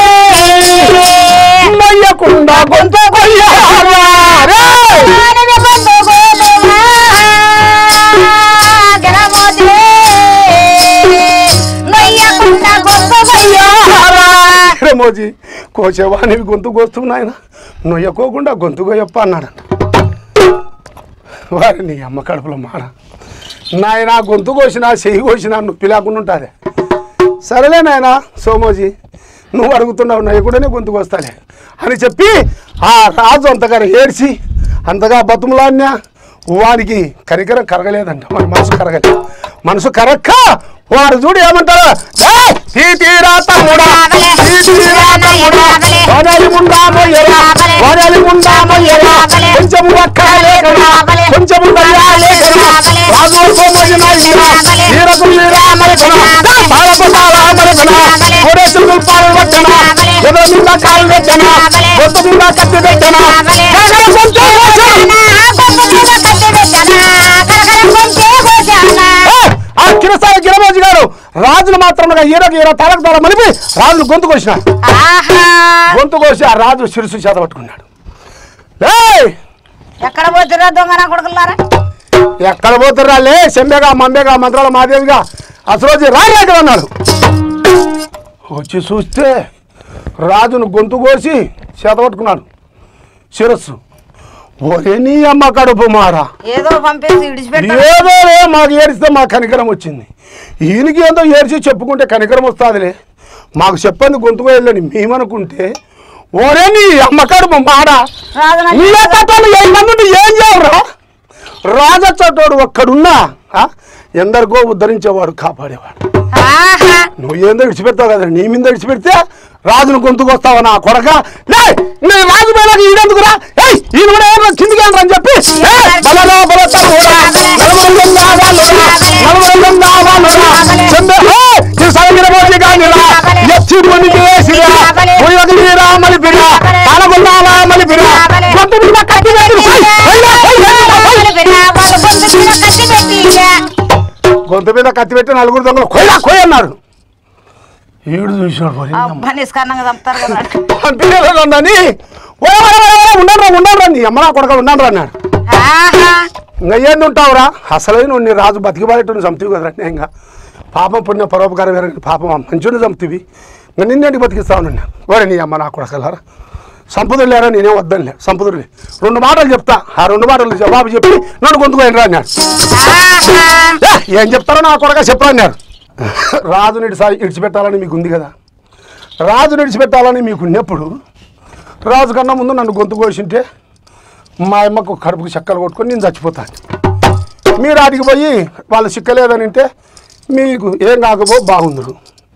మొయ్యకుండా గొంతు కొయ్యాలా రేయ్! ఆనని బంధు గోధుమ గణమోజీ నొయ్యకుండ గొంతు కొయ్యాలా? గిరమోజీ కోసేవానివి గొంతు కోస్తున్నాయన ఆయన నొయ్యకోకుండా గొంతు కొయ్యప్ప అన్నాడంట వారి నీ అమ్మ కడుపులో మాడ నాయన గొంతు కోసినా చెయ్యి కోసినా నొప్పి లేకుండా ఉంటుంది సరేలే నాయన సోమోజీ నువ్వు అడుగుతున్నావు నయ్య కూడానే గొంతుకు వస్తాలే అని చెప్పి ఆ రాజు అంతగా ఏడ్చి అంతగా బతుములాన్యా వాడికి కరికరం కరగలేదంట మన మనసు కరగలేదు మనసు కరక్క వాడు చూడు ఏమంటారు "ఏయ్, తీతీరా తమ్ముడా, తీతీరా తమ్ముడా, వనలి ముండా మొయ్యరా, వనలి ముండా మొయ్యరా, కొంచెం వక్కాలే కదా, కొంచెం దయ్యాలే కదా, రాజు సోమోజీ నాయకుడా, వీరకు వీరా మరకనా, పాలపు పాలా మరకనా, కోడేశ్వరుడు పాలు పెట్టనా, ఎదో మీద కాలు పెట్టనా, గొంతు మీద కత్తి పెట్టనా, కరకర కొంచెం కోసా. ఏయ్! ఆ కిరసాల గిరమోజీ గారు రాజును మాత్రం ఈరొక ఈరో తలకు తల మలిపి రాజును గొంతు కోసినాడు గొంతు కోసి ఆ రాజు శిరసు చేత పట్టుకున్నాడు ఏయ్! ఎక్కడ పోతురా దొంగ నా కొడుకులారా ఎక్కడ పోతుర్రా లే సెంబేగా మంబేగా మంత్రాల మాదేవిగా అసలు రాజు ఎక్కడ ఉన్నాడు వచ్చి చూస్తే రాజును గొంతు కోసి చేత పట్టుకున్నాడు శిరస్సు ఒరే నీ అమ్మ కడుపు మారా ఏదో పంపేసి విడిచిపెట్టాడు ఏదో రే మాకు ఏడిస్తే మాకు కనికరం వచ్చింది ఈయనకి ఏందో ఏడ్చి చెప్పుకుంటే కనికరం వస్తుందిలే మాకు చెప్పండి గొంతుకు వెళ్ళని మేమనుకుంటే ఓరే నీ అమ్మకాడు మాడ రాజున నీ అత్తటోళ్ళు ఏడు మంది ఉంటే ఏం చేయవురా రాజచ్చటోడు ఒక్కడున్నా ఆ? ఎందరికో ఉద్ధరించేవాడు కాపాడేవాడు ఆహా నువ్వు ఏందో విడిచిపెడతావు కదా నీ మీద విడిచిపెడితే రాజును గొంతుకు వస్తావా నా కొడక లే నీ రాజు మీద ఈడెందుకురా ఏయ్ ఈయన కూడా ఏమో కిందికి వెళ్ళరా అని చెప్పి ఏయ్, బలరా బలతమ్ముడా, నలుగురు నావాలురా, నలుగురు నావాలురా, చెంబె, ఏయ్, ఈ సగగిర మోజీ గానిరా, ఎచ్చి మునికి వేసిరా, ఉయ్యకి నీరా మలిపిరా, పాలగున్నావా మలిపిరా, గొంతు మీద కత్తి వేసి, ఏయ్, ఏయ్, ఏయ్, ఏయ్, ఏయ్. గొంతు మీద కత్తి పెట్టి నలుగురు దొంగలు కొయ్యా కొయ్య అన్నారు ఈడు చూసినాడు మరి నీ అమ్మ. నిష్కరణంగా చంపుతారు కదా పంపించలేదని ఉండరా ఉండరా నీ అమ్మ నా కొడక ఉండరా అన్నాడు ఆహా ఇంకా ఏంది ఉంటావురా అసలే నువ్వు నీ రాజు బతికిబాయటను చంపుతావు కదరా నేను ఇంకా పాపం పుణ్య పరోపకారం వేరే పాపం మంచుని చంపుతీవి ఇంకా నిన్నేంటి బతికిస్తావు నన్ను ఓరే నీ అమ్మ నా కొడకలారా సంపదులు లేరా నేనే వద్దనిలే సంపదులే రెండు మాటలు చెప్తా ఆ రెండు మాటలు జవాబు చెప్పి నన్ను గొంతుకోయినరా అన్నాడు ఆహా ఏ, ఏం చెప్తారో నా కొడక చెప్పరా అన్నారు రాజు నిడిసా ఇడిచిపెట్టాలని మీకు ఉంది కదా రాజు నిడిచిపెట్టాలని మీకు ఉన్నప్పుడు రాజు కన్నా ముందు నన్ను గొంతు కోసింటే మా అమ్మకు కడుపుకు చెక్కలు కొట్టుకొని నేను చచ్చిపోతాను మీరు ఆడికి పోయి వాళ్ళు చిక్కలేదని అంటే మీకు ఏం కాకపో బాగుందరు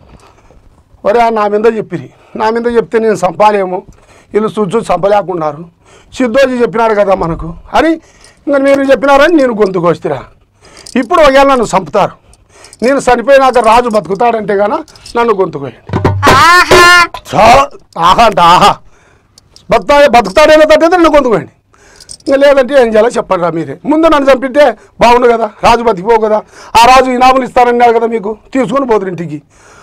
ఒరే ఆ నా మీద చెప్పిరి నా మీద చెప్తే నేను చంపాలేమో వీళ్ళు చూచు చంపలేకున్నారు సిద్ధోజీ చెప్పినాడు కదా మనకు అని ఇంకా మీరు చెప్పినారని నేను గొంతు కోస్తురా ఇప్పుడు ఒకవేళ నన్ను చంపుతారు నేను చనిపోయినాక రాజు బతుకుతాడంటే గాన నన్ను గొంతు కోయండి ఆహా చాలా ఆహా అంటే ఆహా బతుకుతా బతుకుతాడేమో తట్టయితే నన్ను గొంతుకోండి ఇంకా లేదంటే ఏం చేయాలో చెప్పండి రా మీరే ముందు నన్ను చంపితే బాగుండు కదా రాజు బతికిపోవు కదా ఆ రాజు ఇనాములు ఇస్తానన్నాడు కదా మీకు తీసుకొని పోతురు ఇంటికి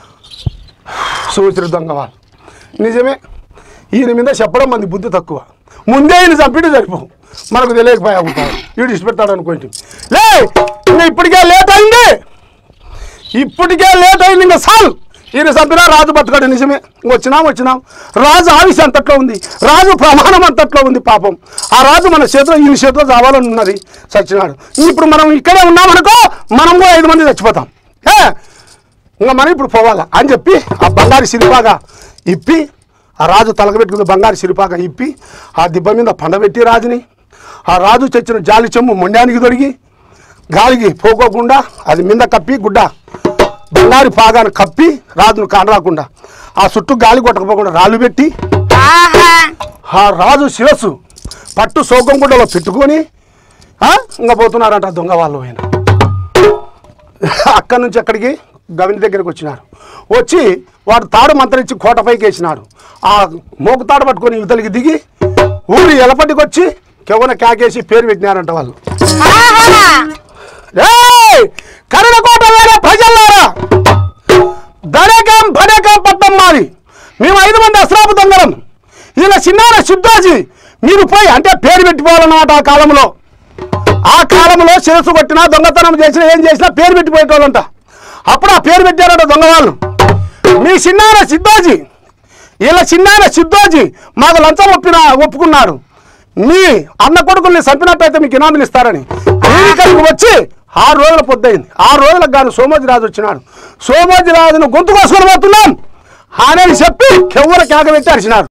సూచన దొంగ వాళ్ళు నిజమే ఈయన మీద చెప్పడం మంది బుద్ధి తక్కువ ముందే ఈయన చంపితే సరిపోవు మనకు తెలియకపోయా ఉంటాడు వీడు ఇష్టపెడతాడు అనుకోండి లే ఇంకా ఇప్పటికే లేట్ అయింది ఇప్పటికే లేట్ అయింది ఇంకా సాల్ ఈయన చంపినా రాజు బతకడు నిజమే వచ్చినాం వచ్చినాం రాజు ఆయుష్ అంతట్లో ఉంది రాజు ప్రమాణం అంతట్లో ఉంది పాపం ఆ రాజు మన చేతిలో ఈయన చేతిలో చావాలని ఉన్నది చచ్చినాడు ఇప్పుడు మనం ఇక్కడే ఉన్నామనుకో మనం కూడా ఐదు మంది చచ్చిపోతాం ఏ ఇంకా మనం ఇప్పుడు పోవాలా అని చెప్పి ఆ బంగారు సిరిపాగా ఇప్పి ఆ రాజు తలకబెట్టుకున్న బంగారు సిరిపాగా ఇప్పి ఆ దిబ్బ మీద పండబెట్టి రాజుని ఆ రాజు తెచ్చిన జాలి చెమ్ము మొండానికి దొరికి గాలికి పోకోకుండా అది మీద కప్పి గుడ్డ బంగారు పాగాను కప్పి రాజును కానరాకుండా ఆ చుట్టూ గాలి కొట్టకపోకుండా రాళ్ళు పెట్టి ఆహా ఆ రాజు శిరస్సు పట్టు సోకం గుడ్డలో పెట్టుకొని ఆ, ఇంకా పోతున్నారంట దొంగ వాళ్ళు ఆయన అక్కడి నుంచి అక్కడికి గవిని దగ్గరికి వచ్చినారు వచ్చి వాడు తాడు మంత్రించి కోటపైకి వేసినాడు ఆ మోకు తాడు పట్టుకొని యువతలకి దిగి ఊరి ఎలపటికి వచ్చి కెవన కేకేసి పేరు పెట్టినారంట వాళ్ళు ఆహా ఏయ్! కరుణకోట వేరే ప్రజల్లారా దడకం బడకం పట్టం మాది మేము ఐదు మంది అస్రాపు దొంగలం ఇలా చిన్నార శుద్ధాజీ మీరు పోయి అంటే పేరు పెట్టిపోవాలన్నమాట ఆ కాలంలో ఆ కాలంలో శిరస్సు కొట్టినా దొంగతనం చేసినా ఏం చేసినా పేరు పెట్టిపోయేటోళ్ళంట అప్పుడు ఆ పేరు పెట్టారంట దొంగ వాళ్ళు మీ చిన్నార సిద్ధోజీ ఇలా చిన్నార సిద్ధోజీ మాకు లంచం ఒప్పిన ఒప్పుకున్నాడు మీ అన్న కొడుకుల్ని చంపినట్టయితే మీకు ఇనాములు ఇస్తారని ఇక్కడికి వచ్చి ఆరు రోజుల పొద్దయింది ఆరు రోజులకు గాను సోమోజీరాజు వచ్చినాడు సోమోజీరాజును గొంతు కోసుకొని పోతున్నాం అని చెప్పి కెవ్వర కేక పెట్టి అరిచినారు